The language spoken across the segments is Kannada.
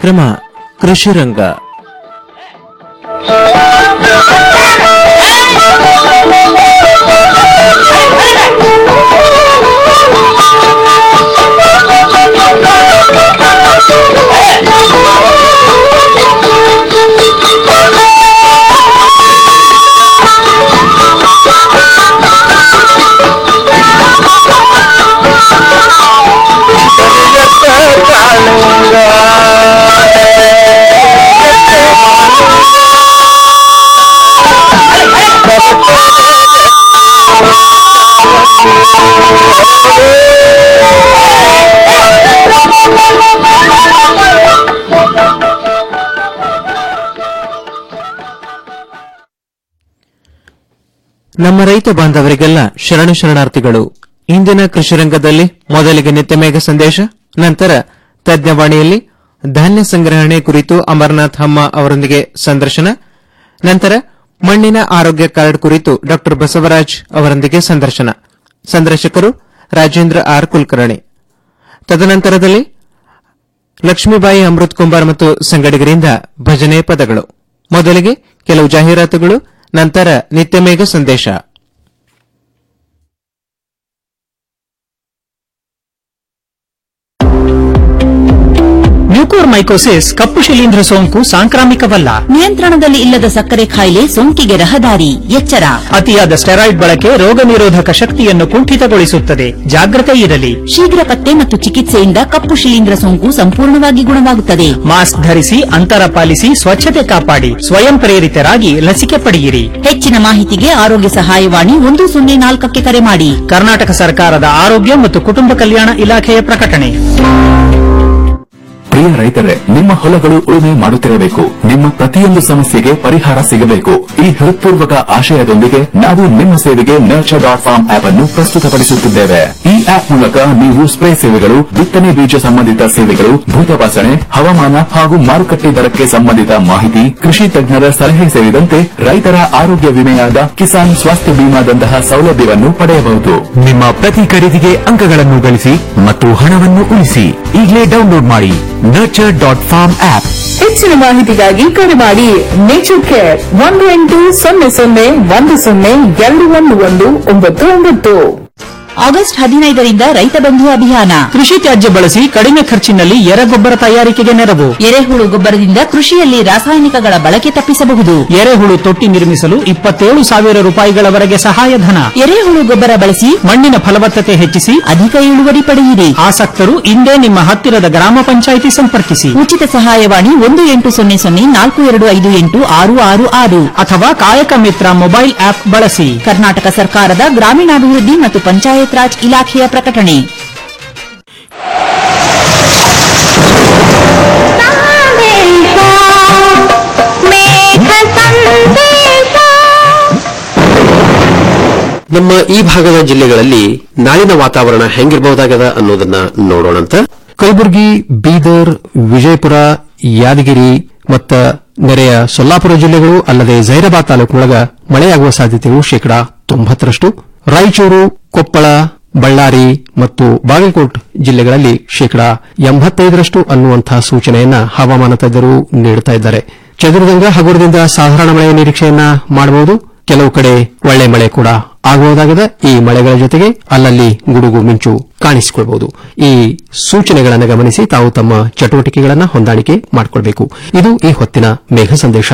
ಕಾರ್ಯಕ್ರಮ ಕೃಷಿ ರಂಗ ನಮ್ಮ ರೈತ ಬಾಂಧವರಿಗೆಲ್ಲ ಶರಣ ಶರಣಾರ್ಥಿಗಳು ಇಂದಿನ ಕೃಷಿ ರಂಗದಲ್ಲಿ ಮೊದಲಿಗೆ ನಿತ್ಯಮೇಘ ಸಂದೇಶ ನಂತರ ತಜ್ಞವಾಣಿಯಲ್ಲಿ ಧಾನ್ಯ ಸಂಗ್ರಹಣೆ ಕುರಿತು ಅಮರನಾಥ್ ಹಮ್ಮ ಅವರೊಂದಿಗೆ ಸಂದರ್ಶನ ನಂತರ ಮಣ್ಣಿನ ಆರೋಗ್ಯ ಕಾರ್ಡ್ ಕುರಿತು ಡಾ ಬಸವರಾಜ್ ಅವರೊಂದಿಗೆ ಸಂದರ್ಶನ ಸಂದರ್ಶಕರು ರಾಜೇಂದ್ರ ಆರ್ ಕುಲಕರ್ಣಿ ತದನಂತರದಲ್ಲಿ ಲಕ್ಷ್ಮೀಬಾಯಿ ಅಮೃತ್ ಕುಂಬಾರ್ ಮತ್ತು ಸಂಗಡಿಗರಿಂದ ಭಜನೆ ಪದಗಳು ಮೊದಲಿಗೆ ಕೆಲವು ಜಾಹೀರಾತುಗಳು ನಂತರ ನಿತ್ಯಮೇಘ ಸಂದೇಶ ಮ್ಯೂಕೋರ್ಮೈಕೋಸಿಸ್ ಕಪ್ಪು ಶಿಲೀಂಧ್ರ ಸೋಂಕು ಸಾಂಕ್ರಾಮಿಕವಲ್ಲ ನಿಯಂತ್ರಣದಲ್ಲಿ ಇಲ್ಲದ ಸಕ್ಕರೆ ಕಾಯಿಲೆ ಸೋಂಕಿಗೆ ರಹದಾರಿ ಎಚ್ಚರ ಅತಿಯಾದ ಸ್ಟೆರಾಯ್ಡ್ ಬಳಕೆ ರೋಗ ನಿರೋಧಕ ಶಕ್ತಿಯನ್ನು ಕುಂಠಿತಗೊಳಿಸುತ್ತದೆ ಜಾಗ್ರತೆ ಇರಲಿ ಶೀಘ್ರ ಪತ್ತೆ ಮತ್ತು ಚಿಕಿತ್ಸೆಯಿಂದ ಕಪ್ಪು ಶಿಲೀಂಧ್ರ ಸೋಂಕು ಸಂಪೂರ್ಣವಾಗಿ ಗುಣವಾಗುತ್ತದೆ ಮಾಸ್ಕ್ ಧರಿಸಿ ಅಂತರ ಪಾಲಿಸಿ ಸ್ವಚ್ಛತೆ ಕಾಪಾಡಿ ಸ್ವಯಂ ಪ್ರೇರಿತರಾಗಿ ಲಸಿಕೆ ಪಡೆಯಿರಿ ಹೆಚ್ಚಿನ ಮಾಹಿತಿಗೆ ಆರೋಗ್ಯ ಸಹಾಯವಾಣಿ ಒಂದು ಸೊನ್ನೆ ನಾಲ್ಕಕ್ಕೆ ಕರೆ ಮಾಡಿ ಕರ್ನಾಟಕ ಸರ್ಕಾರದ ಆರೋಗ್ಯ ಮತ್ತು ಕುಟುಂಬ ಕಲ್ಯಾಣ ಇಲಾಖೆಯ ಪ್ರಕಟಣೆ ಪ್ರಿಯ ರೈತರೇ ನಿಮ್ಮ ಹೊಲಗಳು ಉಳುಮೆ ಮಾಡುತ್ತಿರಬೇಕು ನಿಮ್ಮ ಪ್ರತಿಯೊಂದು ಸಮಸ್ಯೆಗೆ ಪರಿಹಾರ ಸಿಗಬೇಕು ಈ ಹೃತ್ಪೂರ್ವಕ ಆಶಯದೊಂದಿಗೆ ನಾವು ನಿಮ್ಮ ಸೇವೆಗೆ ನರ್ಚರ್ ಡಾಟ್ ಫಾರ್ಮ್ ಆಪ್ ಅನ್ನು ಪ್ರಸ್ತುತಪಡಿಸುತ್ತಿದ್ದೇವೆ ಈ ಆಪ್ ಮೂಲಕ ನೀವು ಸ್ಪ್ರೇ ಸೇವೆಗಳು ಬಿತ್ತನೆ ಬೀಜ ಸಂಬಂಧಿತ ಸೇವೆಗಳು ಭೂತಪಾಸಣೆ ಹವಾಮಾನ ಹಾಗೂ ಮಾರುಕಟ್ಟೆ ದರಕ್ಕೆ ಸಂಬಂಧಿತ ಮಾಹಿತಿ ಕೃಷಿ ತಜ್ಞರ ಸಲಹೆ ಸೇರಿದಂತೆ ರೈತರ ಆರೋಗ್ಯ ವಿಮೆಯಾದ ಕಿಸಾನ್ ಸ್ವಾಸ್ಥ್ಯ ಬಿಮಾದಂತಹ ಸೌಲಭ್ಯವನ್ನು ಪಡೆಯಬಹುದು ನಿಮ್ಮ ಪ್ರತಿ ಖರೀದಿಗೆ ಅಂಕಗಳನ್ನು ಗಳಿಸಿ ಮತ್ತು ಹಣವನ್ನು ಉಳಿಸಿ ಈಗಲೇ ಡೌನ್ಲೋಡ್ ಮಾಡಿ ನರ್ಚರ್ ಡಾಟ್ ಫಾರ್ಮ್ ಆಪ್ ಹೆಚ್ಚಿನ ಮಾಹಿತಿಗಾಗಿ ಕರೆ ಮಾಡಿ ನೇಚರ್ ಕೇರ್ ಒಂದು ಎಂಟು ಸೊನ್ನೆ ಸೊನ್ನೆ ಒಂದು ಸೊನ್ನೆ ಎರಡು ಒಂದು ಒಂದು ಒಂಬತ್ತು ಒಂಬತ್ತು ಆಗಸ್ಟ್ ಹದಿನೈದರಿಂದ ರೈತ ಬಂಧು ಅಭಿಯಾನ ಕೃಷಿ ತ್ಯಾಜ್ಯ ಬಳಸಿ ಕಡಿಮೆ ಖರ್ಚಿನಲ್ಲಿ ಎರೆಗೊಬ್ಬರ ತಯಾರಿಕೆಗೆ ನೆರವು ಎರೆಹುಳು ಗೊಬ್ಬರದಿಂದ ಕೃಷಿಯಲ್ಲಿ ರಾಸಾಯನಿಕಗಳ ಬಳಕೆ ತಪ್ಪಿಸಬಹುದು ಎರೆಹುಳು ತೊಟ್ಟಿ ನಿರ್ಮಿಸಲು ಇಪ್ಪತ್ತೇಳು ಸಾವಿರ ರೂಪಾಯಿಗಳವರೆಗೆ ಸಹಾಯಧನ ಎರೆಹುಳು ಗೊಬ್ಬರ ಬಳಸಿ ಮಣ್ಣಿನ ಫಲವತ್ತತೆ ಹೆಚ್ಚಿಸಿ ಅಧಿಕ ಇಳುವರಿ ಪಡೆಯಿರಿ ಆಸಕ್ತರು ಇಂದೇ ನಿಮ್ಮ ಹತ್ತಿರದ ಗ್ರಾಮ ಪಂಚಾಯಿತಿ ಸಂಪರ್ಕಿಸಿ ಉಚಿತ ಸಹಾಯವಾಣಿ ಒಂದು ಎಂಟು ಸೊನ್ನೆ ಸೊನ್ನೆ ನಾಲ್ಕು ಎರಡು ಐದು ಎಂಟು ಆರು ಆರು ಆರು ಅಥವಾ ಕಾಯಕ ಮಿತ್ರ ಮೊಬೈಲ್ ಆಪ್ ಬಳಸಿ ಕರ್ನಾಟಕ ಸರ್ಕಾರದ ಗ್ರಾಮೀಣಾಭಿವೃದ್ಧಿ ಮತ್ತು ಪಂಚಾಯತ್ ರಾಜ್ ಇಲಾಖೆಯ ಪ್ರಕಟಣೆ ನಮ್ಮ ಈ ಭಾಗದ ಜಿಲ್ಲೆಗಳಲ್ಲಿ ನಾಳಿನ ವಾತಾವರಣ ಹೆಂಗಿರಬಹುದಾಗದ ಅನ್ನೋದನ್ನ ನೋಡೋಣಂತ ಕಲಬುರಗಿ ಬೀದರ್ ವಿಜಯಪುರ ಯಾದಗಿರಿ ಮತ್ತ ನೆರೆಯ ಸೊಲ್ಲಾಪುರ ಜಿಲ್ಲೆಗಳು ಅಲ್ಲದೆ ಜೈರಾಬಾದ್ ತಾಲೂಕಿನೊಳಗ ಮಳೆಯಾಗುವ ಸಾಧ್ಯತೆಯು ಶೇಕಡಾ ತೊಂಬತ್ತರಷ್ಟು ರಾಯಚೂರು ಕೊಪ್ಪಳ ಬಳ್ಳಾರಿ ಮತ್ತು ಬಾಗಲಕೋಟ್ ಜಿಲ್ಲೆಗಳಲ್ಲಿ ಶೇಕಡಾ ಎಂಬತ್ತೈದರಷ್ಟು ಅನ್ನುವಂತಹ ಸೂಚನೆಯನ್ನ ಹವಾಮಾನ ತಜ್ಞರು ನೀಡುತ್ತಾ ಇದ್ದಾರೆ ಚದುರಿದಂಗ ಹಗುರದಿಂದ ಸಾಧಾರಣ ಮಳೆಯ ನಿರೀಕ್ಷೆಯನ್ನ ಮಾಡಬಹುದು ಕೆಲವು ಕಡೆ ಒಳ್ಳೆ ಮಳೆ ಕೂಡ ಆಗಬಹುದಾಗಿದೆ ಈ ಮಳೆಗಳ ಜೊತೆಗೆ ಅಲ್ಲಲ್ಲಿ ಗುಡುಗು ಮಿಂಚು ಕಾಣಿಸಿಕೊಳ್ಳಬಹುದು ಈ ಸೂಚನೆಗಳನ್ನು ಗಮನಿಸಿ ತಾವು ತಮ್ಮ ಚಟುವಟಿಕೆಗಳನ್ನು ಹೊಂದಾಣಿಕೆ ಮಾಡಿಕೊಳ್ಳಬೇಕು ಇದು ಈ ಹೊತ್ತಿನ ಮೇಘ ಸಂದೇಶ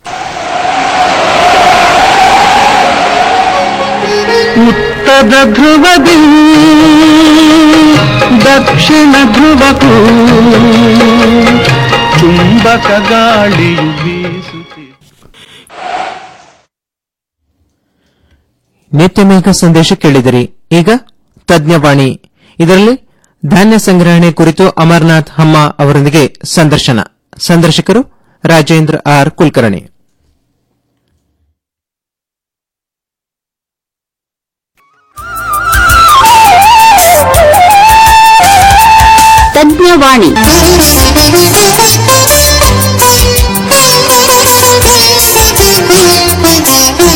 ಉತ್ತರ ಧ್ರುವದಿ ದಕ್ಷಿಣ ಧ್ರುವಕ್ಕೂ ಚುಂಬಕ ಗಾಳಿಯು ಬೀಸುತ್ತಿದೆ ನಿತ್ಯಮೇಘ ಸಂದೇಶ ಕೇಳಿದಿರಿ ಈಗ ತಜ್ಞವಾಣಿ ಇದರಲ್ಲಿ ಧಾನ್ಯ ಸಂಗ್ರಹಣೆ ಕುರಿತು ಅಮರನಾಥ್ ಹಮ್ಮ ಅವರೊಂದಿಗೆ ಸಂದರ್ಶನ ಸಂದರ್ಶಕರು ರಾಜೇಂದ್ರ ಆರ್ ಕುಲಕರ್ಣಿ ತಜ್ಞವಾಣಿ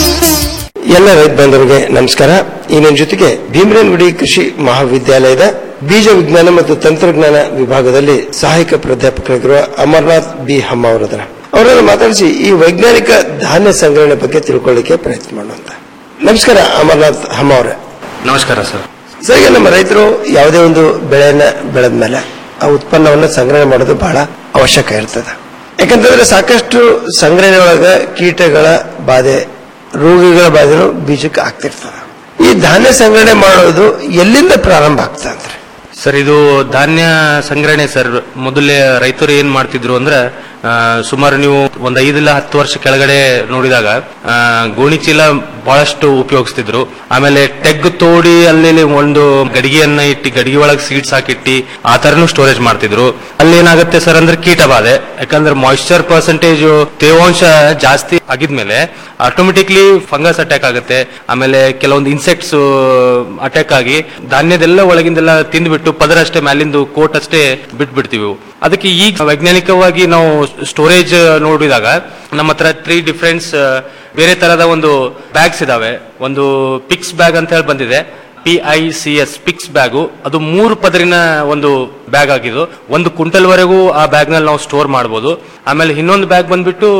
ಎಲ್ಲ ರೈತ ಬಾಂಧವರಿಗೆ ನಮಸ್ಕಾರ ಈ ನನ್ನ ಜೊತೆಗೆ ಭೀಮರೇನಗುಡಿ ಕೃಷಿ ಮಹಾವಿದ್ಯಾಲಯದ ಬೀಜ ವಿಜ್ಞಾನ ಮತ್ತು ತಂತ್ರಜ್ಞಾನ ವಿಭಾಗದಲ್ಲಿ ಸಹಾಯಕ ಪ್ರಾಧ್ಯಾಪಕರಾಗಿರುವ ಅಮರ್ನಾಥ್ ಬಿ ಹಮ್ಮ ಅವರದ್ರ ಅವರನ್ನು ಮಾತಾಡಿಸಿ ಈ ವೈಜ್ಞಾನಿಕ ಧಾನ್ಯ ಸಂಗ್ರಹಣೆ ಬಗ್ಗೆ ತಿಳ್ಕೊಳ್ಳಿಕ್ಕೆ ಪ್ರಯತ್ನ ಮಾಡುವಂತ ನಮಸ್ಕಾರ ಅಮರ್ನಾಥ್ ಹಮ್ಮ ಅವರೇ ನಮಸ್ಕಾರ ಸರ್ ಸರ್ ಈಗ ನಮ್ಮ ರೈತರು ಯಾವುದೇ ಒಂದು ಬೆಳೆಯನ್ನ ಬೆಳೆದ ಮೇಲೆ ಆ ಉತ್ಪನ್ನವನ್ನ ಸಂಗ್ರಹಣೆ ಮಾಡೋದು ಬಹಳ ಅವಶ್ಯಕ ಇರ್ತದೆ ಯಾಕಂತಂದ್ರೆ ಸಾಕಷ್ಟು ಸಂಗ್ರಹಣೆ ಒಳಗ ಕೀಟಗಳ ಬಾಧೆ ರೋಗಿಗಳ ಬಾಧೆನೂ ಬೀಜಕ್ಕೆ ಆಗ್ತಿರ್ತದೆ ಈ ಧಾನ್ಯ ಸಂಗ್ರಹಣೆ ಮಾಡೋದು ಎಲ್ಲಿಂದ ಪ್ರಾರಂಭ ಆಗ್ತದೆ ಅಂದ್ರೆ ಸರ್ ಇದು ಧಾನ್ಯ ಸಂಗ್ರಹಣೆ ಸರ್ ಮೊದಲೇ ರೈತರು ಏನ್ ಮಾಡ್ತಿದ್ರು ಅಂದ್ರೆ ಆ, ಸುಮಾರು ನೀವು ಒಂದ್ ಐದಿಲ್ಲ ಹತ್ತು ವರ್ಷ ಕೆಳಗಡೆ ನೋಡಿದಾಗ ಆ, ಗೋಣಿ ಚೀಲ ಬಹಳಷ್ಟು ಉಪಯೋಗಿಸ್ತಿದ್ರು ಆಮೇಲೆ ಟೆಗ್ ತೋಡಿ ಅಲ್ಲಿ ಒಂದು ಗಡಿಗೆಯನ್ನ ಇಟ್ಟು ಗಡಿಗೆ ಒಳಗೆ ಸೀಡ್ಸ್ ಹಾಕಿಟ್ಟಿ ಆ ತರನು ಸ್ಟೋರೇಜ್ ಮಾಡ್ತಿದ್ರು ಅಲ್ಲಿ ಏನಾಗುತ್ತೆ ಸರ್ ಅಂದ್ರೆ ಕೀಟ ಬಾಧೆ ಯಾಕಂದ್ರೆ ಮಾಯಿಶ್ಚರ್ ಪರ್ಸೆಂಟೇಜ್ ತೇವಾಂಶ ಜಾಸ್ತಿ ಆಗಿದ್ಮೇಲೆ ಆಟೋಮೆಟಿಕ್ಲಿ ಫಂಗಸ್ ಅಟ್ಯಾಕ್ ಆಗುತ್ತೆ ಆಮೇಲೆ ಕೆಲವೊಂದು ಇನ್ಸೆಕ್ಟ್ಸ್ ಅಟ್ಯಾಕ್ ಆಗಿ ಧಾನ್ಯದೆಲ್ಲ ಒಳಗಿಂದೆಲ್ಲ ತಿಂದ್ಬಿಟ್ಟು ಪದರ ಅಷ್ಟೇ ಮ್ಯಾಲಿಂದು ಕೋಟ್ ಅಷ್ಟೇ ಬಿಟ್ಬಿಡ್ತೀವಿ ಅದಕ್ಕೆ ಈಗ ವೈಜ್ಞಾನಿಕವಾಗಿ ನಾವು ಸ್ಟೋರೇಜ್ ನೋಡಿದಾಗ ನಮ್ಮ ಹತ್ರ ತ್ರೀ ಡಿಫ್ರೆಂಟ್ಸ್ ಬೇರೆ ತರದ ಒಂದು ಬ್ಯಾಗ್ಸ್ ಇದಾವೆ ಒಂದು ಪಿಕ್ಸ್ ಬ್ಯಾಗ್ ಅಂತ ಹೇಳಿ ಬಂದಿದೆ P I C S PICS bag ಅದು ಮೂರು ಪದರಿನ ಒಂದು ಬ್ಯಾಗ್ ಆಗಿದ್ದು ಒಂದು ಕ್ವಿಂಟಲ್ ವರೆಗೂ ಆ ಬ್ಯಾಗ್ ನಲ್ಲಿ ನಾವು ಸ್ಟೋರ್ ಮಾಡಬಹುದು ಆಮೇಲೆ ಇನ್ನೊಂದು ಬ್ಯಾಗ್ ಬಂದ್ಬಿಟ್ಟು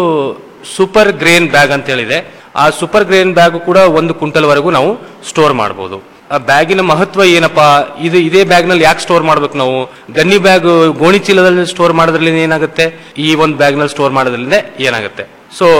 ಸೂಪರ್ ಗ್ರೇನ್ ಬ್ಯಾಗ್ ಅಂತ ಹೇಳಿದೆ ಆ ಸೂಪರ್ ಗ್ರೇನ್ ಬ್ಯಾಗ್ ಕೂಡ ಒಂದು ಕ್ವಿಂಟಲ್ ವರೆಗೂ ನಾವು ಸ್ಟೋರ್ ಮಾಡಬಹುದು ಆ ಬ್ಯಾಗಿನ ಮಹತ್ವ ಏನಪ್ಪಾ ಇದು ಇದೇ ಬ್ಯಾಗ್ ನಲ್ಲಿ ಯಾಕೆ ಸ್ಟೋರ್ ಮಾಡ್ಬೇಕು ನಾವು ಗನ್ನಿ ಬ್ಯಾಗ್ ಗೋಣಿ ಚೀಲದಲ್ಲಿ ಸ್ಟೋರ್ ಮಾಡೋದ್ರಿಂದ ಏನಾಗುತ್ತೆ ಈ ಒಂದು ಬ್ಯಾಗ್ ನಲ್ಲಿ ಸ್ಟೋರ್ ಮಾಡೋದ್ರಿಂದ ಏನಾಗುತ್ತೆ ಸೊ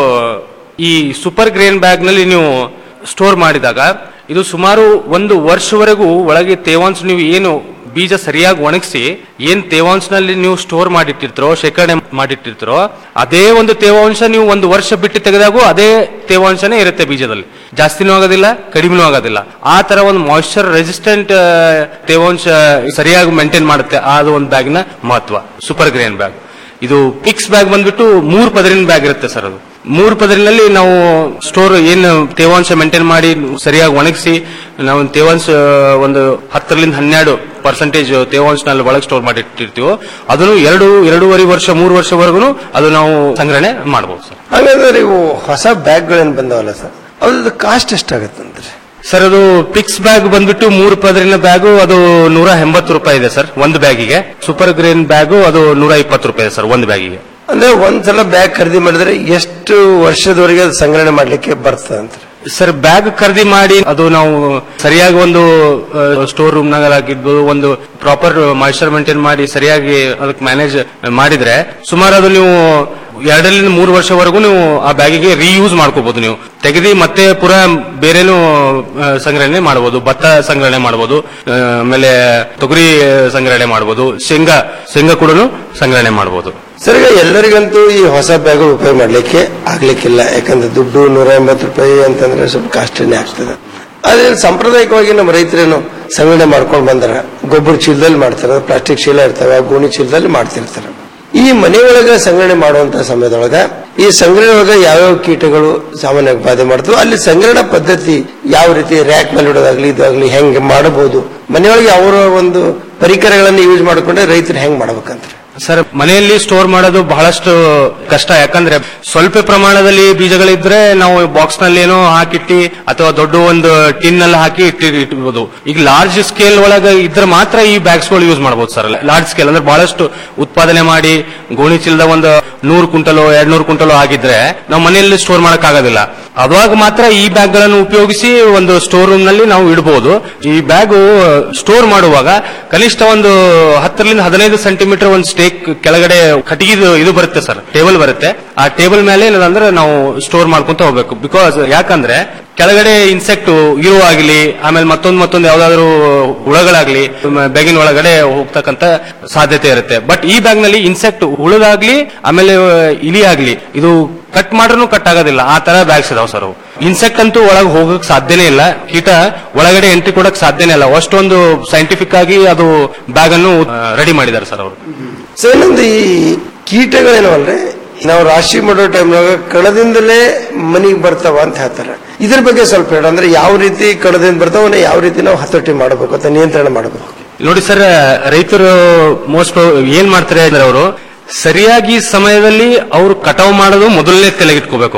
ಈ ಸೂಪರ್ ಗ್ರೇನ್ ಬ್ಯಾಗ್ ನಲ್ಲಿ ನೀವು ಸ್ಟೋರ್ ಮಾಡಿದಾಗ ಇದು ಸುಮಾರು ಒಂದು ವರ್ಷವರೆಗೂ ಒಳಗೆ ತೇವಾಂಶ ನೀವು ಏನು ಬೀಜ ಸರಿಯಾಗಿ ಒಣಗಿಸಿ ಏನ್ ತೇವಾಂಶನಲ್ಲಿ ನೀವು ಸ್ಟೋರ್ ಮಾಡಿಟ್ಟಿರ್ತೀರೋ ಶೇಖರಣೆ ಮಾಡಿಟ್ಟಿರ್ತೀರೋ ಅದೇ ಒಂದು ತೇವಾಂಶ ನೀವು ಒಂದು ವರ್ಷ ಬಿಟ್ಟು ತೆಗೆದಾಗೂ ಅದೇ ತೇವಾಂಶನೇ ಇರುತ್ತೆ ಬೀಜದಲ್ಲಿ ಜಾಸ್ತಿನೂ ಆಗೋದಿಲ್ಲ ಕಡಿಮೆನೂ ಆಗೋದಿಲ್ಲ ಆ ತರ ಒಂದು ಮಾಯಿಶ್ಚರ್ ರೆಸಿಸ್ಟೆಂಟ್ ತೇವಾಂಶ ಸರಿಯಾಗಿ ಮೇಂಟೈನ್ ಮಾಡುತ್ತೆ ಅದು ಒಂದು ಬ್ಯಾಗ್ನ ಮಹತ್ವ ಸೂಪರ್ ಗ್ರೇನ್ ಬ್ಯಾಗ್ ಇದು ಪಿಕ್ಸ್ ಬ್ಯಾಗ್ ಬಂದ್ಬಿಟ್ಟು ಮೂರು ಪದರಿನ ಬ್ಯಾಗ್ ಇರುತ್ತೆ ಸರ್ ಅದು ಮೂರು ಪದರಿನಲ್ಲಿ ನಾವು ಸ್ಟೋರ್ ಏನು ತೇವಾಂಶ ಮೇಂಟೈನ್ ಮಾಡಿ ಸರಿಯಾಗಿ ಒಣಗಿಸಿ ನಾವು ತೇವಾಂಶ ಒಂದು ಹತ್ತರಿಂದ ಹನ್ನೆರಡು ಪರ್ಸೆಂಟೇಜ್ ತೇವಾಂಶನಲ್ಲಿ ಒಳಗೆ ಸ್ಟೋರ್ ಮಾಡಿ ಇಟ್ಟಿರ್ತೀವೋ ಅದನ್ನು ಎರಡು ಎರಡೂವರೆ ವರ್ಷ ಮೂರು ವರ್ಷವರೆಗೂ ಅದು ನಾವು ಸಂಗ್ರಹಣೆ ಮಾಡಬಹುದು ಸರ್ ಹಾಗಾದ್ರೆ ಇವು ಹೊಸ ಬ್ಯಾಗ್ಗಳೇನು ಬಂದವಲ್ಲ ಸರ್ ಅದ್ರದ್ದು ಕಾಸ್ಟ್ ಎಷ್ಟಾಗತ್ತಂದ್ರೆ ಸರ್ ಅದು ಪಿಕ್ಸ್ ಬ್ಯಾಗ್ ಬಂದ್ಬಿಟ್ಟು ಮೂರು ಪದರಿನ ಬ್ಯಾಗು ಅದು ನೂರ ಎಂಬತ್ತು ರೂಪಾಯಿ ಇದೆ ಸರ್ ಒಂದು ಬ್ಯಾಗಿಗೆ ಸೂಪರ್ ಗ್ರೇನ್ ಬ್ಯಾಗು ಅದು ನೂರ ಇಪ್ಪತ್ತು ರೂಪಾಯಿ ಇದೆ ಸರ್ ಒಂದು ಬ್ಯಾಗಿಗೆ ಅಂದ್ರೆ ಒಂದ್ಸಲ ಬ್ಯಾಗ್ ಖರೀದಿ ಮಾಡಿದ್ರೆ ಎಷ್ಟು ವರ್ಷದವರೆಗೆ ಅದು ಸಂಗ್ರಹಣೆ ಮಾಡ್ಲಿಕ್ಕೆ ಬರ್ತದೆ ಅಂತ ಸರ್ ಬ್ಯಾಗ್ ಖರೀದಿ ಮಾಡಿ ಅದು ನಾವು ಸರಿಯಾಗಿ ಒಂದು ಸ್ಟೋರ್ ರೂಮ್ ಆಗಿರ್ಬೋದು ಒಂದು ಪ್ರಾಪರ್ ಮಾಯಿಶ್ಚರ್ ಮೇಂಟೈನ್ ಮಾಡಿ ಸರಿಯಾಗಿ ಅದಕ್ಕೆ ಮ್ಯಾನೇಜ್ ಮಾಡಿದ್ರೆ ಸುಮಾರು ಅದು ನೀವು ಎರಡರಿಂದ ಮೂರು ವರ್ಷವರೆಗೂ ನೀವು ಆ ಬ್ಯಾಗಿಗೆ ರೀಯೂಸ್ ಮಾಡ್ಕೋಬಹುದು ನೀವು ತೆಗೆದಿ ಮತ್ತೆ ಪುರ ಬೇರೆನೂ ಆ, ಸಂಗ್ರಹಣೆ ಮಾಡಬಹುದು ಭತ್ತ ಸಂಗ್ರಹಣೆ ಮಾಡಬಹುದು ಆ, ಆಮೇಲೆ ತೊಗರಿ ಸಂಗ್ರಹಣೆ ಮಾಡಬಹುದು ಶೇಂಗಾ ಶೇಂಗಾ ಕೂಡ ಸಂಗ್ರಹಣೆ ಮಾಡಬಹುದು ಸರ್ ಈಗ ಎಲ್ಲರಿಗಂತೂ ಈ ಹೊಸ ಬ್ಯಾಗ್ಗಳು ಉಪಯೋಗ ಮಾಡ್ಲಿಕ್ಕೆ ಆಗ್ಲಿಕ್ಕಿಲ್ಲ ಯಾಕಂದ್ರೆ ದುಡ್ಡು ನೂರ ಎಂಬತ್ತು ರೂಪಾಯಿ ಅಂತಂದ್ರೆ ಸ್ವಲ್ಪ ಕಾಸ್ಟ್ಲಿನೇ ಆಗ್ತದೆ ಆದ್ರೆ ಸಾಂಪ್ರದಾಯಿಕವಾಗಿ ನಮ್ಮ ರೈತರೇನು ಸಂಗ್ರಹಣೆ ಮಾಡ್ಕೊಂಡು ಬಂದಾರ ಗೊಬ್ಬರ ಚೀಲದಲ್ಲಿ ಮಾಡ್ತಾರೆ ಪ್ಲಾಸ್ಟಿಕ್ ಚೀಲ ಇರ್ತವೆ ಆ ಗೋಣಿ ಚೀಲದಲ್ಲಿ ಮಾಡ್ತಿರ್ತಾರೆ ಈ ಮನೆಯೊಳಗೆ ಸಂಗ್ರಹಣೆ ಮಾಡುವಂತ ಸಮಯದೊಳಗ ಈ ಸಂಗ್ರಹಣೆ ಒಳಗೆ ಯಾವ್ಯಾವ ಕೀಟಗಳು ಸಾಮಾನ್ಯವಾಗಿ ಬಾಧೆ ಮಾಡ್ತವೆ ಅಲ್ಲಿ ಸಂಗ್ರಹಣಾ ಪದ್ಧತಿ ಯಾವ ರೀತಿ ರ್ಯಾಕ್ ಮೇಲೆ ಇಡೋದಾಗ್ಲಿ ಇದಾಗ್ಲಿ ಹೆಂಗೆ ಮಾಡಬಹುದು ಮನೆಯೊಳಗೆ ಅವರ ಒಂದು ಪರಿಕರಗಳನ್ನು ಯೂಸ್ ಮಾಡಿಕೊಂಡ್ರೆ ರೈತರು ಹೆಂಗ್ ಮಾಡ್ಬೇಕಂತ ಸರ್ ಮನೆಯಲ್ಲಿ ಸ್ಟೋರ್ ಮಾಡೋದು ಬಹಳಷ್ಟು ಕಷ್ಟ ಯಾಕಂದ್ರೆ ಸ್ವಲ್ಪ ಪ್ರಮಾಣದಲ್ಲಿ ಬೀಜಗಳಿದ್ರೆ ನಾವು ಬಾಕ್ಸ್ ನಲ್ಲಿ ಏನೋ ಹಾಕಿಟ್ಟಿ ಅಥವಾ ದೊಡ್ಡ ಒಂದು ಟಿನ್ ಅಲ್ಲಿ ಹಾಕಿ ಇಟ್ಟಿ ಇಟ್ಬೋದು ಈಗ ಲಾರ್ಜ್ ಸ್ಕೇಲ್ ಒಳಗೆ ಇದ್ರೆ ಮಾತ್ರ ಈ ಬ್ಯಾಗ್ಸ್ ಗಳು ಯೂಸ್ ಮಾಡಬಹುದು ಸರ್ ಲಾರ್ಜ್ ಸ್ಕೇಲ್ ಅಂದ್ರೆ ಬಹಳಷ್ಟು ಉತ್ಪಾದನೆ ಮಾಡಿ ಗೋಣಿ ಚೀಲದ ಒಂದು ನೂರು ಕ್ವಿಂಟಲು ಎರಡ್ ನೂರು ಕ್ವಿಂಟಲು ಆಗಿದ್ರೆ ನಾವು ಮನೆಯಲ್ಲಿ ಸ್ಟೋರ್ ಮಾಡಕ್ ಆಗೋದಿಲ್ಲ ಅವಾಗ ಮಾತ್ರ ಈ ಬ್ಯಾಗ್ ಗಳನ್ನು ಉಪಯೋಗಿಸಿ ಒಂದು ಸ್ಟೋರ್ ರೂಮ್ ನಲ್ಲಿ ನಾವು ಇಡಬಹುದು ಈ ಬ್ಯಾಗ್ ಸ್ಟೋರ್ ಮಾಡುವಾಗ ಕನಿಷ್ಠ ಒಂದು ಹತ್ತರಿಂದ ಹದಿನೈದು ಸೆಂಟಿಮೀಟರ್ ಒಂದು ಸ್ಟೇಕ್ ಕೆಳಗಡೆ ಕಟ್ಟಿಗೆ ಇದು ಬರುತ್ತೆ ಸರ್ ಟೇಬಲ್ ಬರುತ್ತೆ ಆ ಟೇಬಲ್ ಮೇಲೆ ಏನದಂದ್ರೆ ನಾವು ಸ್ಟೋರ್ ಮಾಡ್ಕೊಂತ ಹೋಗ್ಬೇಕು ಬಿಕಾಸ್ ಯಾಕಂದ್ರೆ ಕೆಳಗಡೆ ಇನ್ಸೆಕ್ಟ್ ಇರುವ ಆಗಲಿ ಆಮೇಲೆ ಮತ್ತೊಂದು ಮತ್ತೊಂದು ಯಾವ್ದಾದ್ರು ಹುಳಗಳಾಗ್ಲಿ ಬ್ಯಾಗಿನ ಒಳಗಡೆ ಹೋಗ್ತಕ್ಕಂತ ಸಾಧ್ಯತೆ ಇರುತ್ತೆ ಬಟ್ ಈ ಬ್ಯಾಗ್ ನಲ್ಲಿ ಇನ್ಸೆಕ್ಟ್ ಹುಳದಾಗ್ಲಿ ಆಮೇಲೆ ಇಲಿ ಆಗ್ಲಿ ಇದು ಕಟ್ ಮಾಡ್ರೂ ಕಟ್ ಆಗೋದಿಲ್ಲ ಆ ತರ ಬ್ಯಾಗ್ಸ್ ಇದಾವೆ ಸರ್ ಅವು ಇನ್ಸೆಕ್ಟ್ ಅಂತೂ ಒಳಗೆ ಹೋಗಕ್ ಸಾಧ್ಯನೇ ಇಲ್ಲ ಕೀಟ ಒಳಗಡೆ ಎಂಟ್ರಿ ಕೊಡಕ್ ಸಾಧ್ಯನೇ ಇಲ್ಲ ಅಷ್ಟೊಂದು ಸೈಂಟಿಫಿಕ್ ಆಗಿ ಅದು ಬ್ಯಾಗ್ ಅನ್ನು ರೆಡಿ ಮಾಡಿದ್ದಾರೆ ಸರ್ ಅವರು ಸೊ ಇನ್ನೊಂದು ಈ ಕೀಟಗಳೇನವಲ್ರಿ ನಾವು ರಾಶಿ ಮಾಡೋ ಟೈಮ್ನಾಗ ಕಣದಿಂದಲೇ ಮನಿಗೆ ಬರ್ತಾವ ಅಂತ ಹೇಳ್ತಾರೆ ಇದ್ರ ಬಗ್ಗೆ ಸ್ವಲ್ಪ ಹೇಳ ಅಂದ್ರೆ ಯಾವ ರೀತಿ ಕಣದಿಂದ ಬರ್ತಾವ ಯಾವ ರೀತಿ ನಾವು ಹತೋಟಿ ಮಾಡಬೇಕು ಅಥವಾ ನಿಯಂತ್ರಣ ಮಾಡಬೇಕು ನೋಡಿ ಸರ್ ರೈತರು ಮೋಸ್ಟ್ ಏನ್ ಮಾಡ್ತಾರೆ ಅಂದ್ರೆ ಅವರು ಸರಿಯಾಗಿ ಸಮಯದಲ್ಲಿ ಅವರು ಕಟಾವು ಮಾಡೋದು ಮೊದಲನೇ ತಲೆಗಿಟ್ಕೋಬೇಕು ಅವರು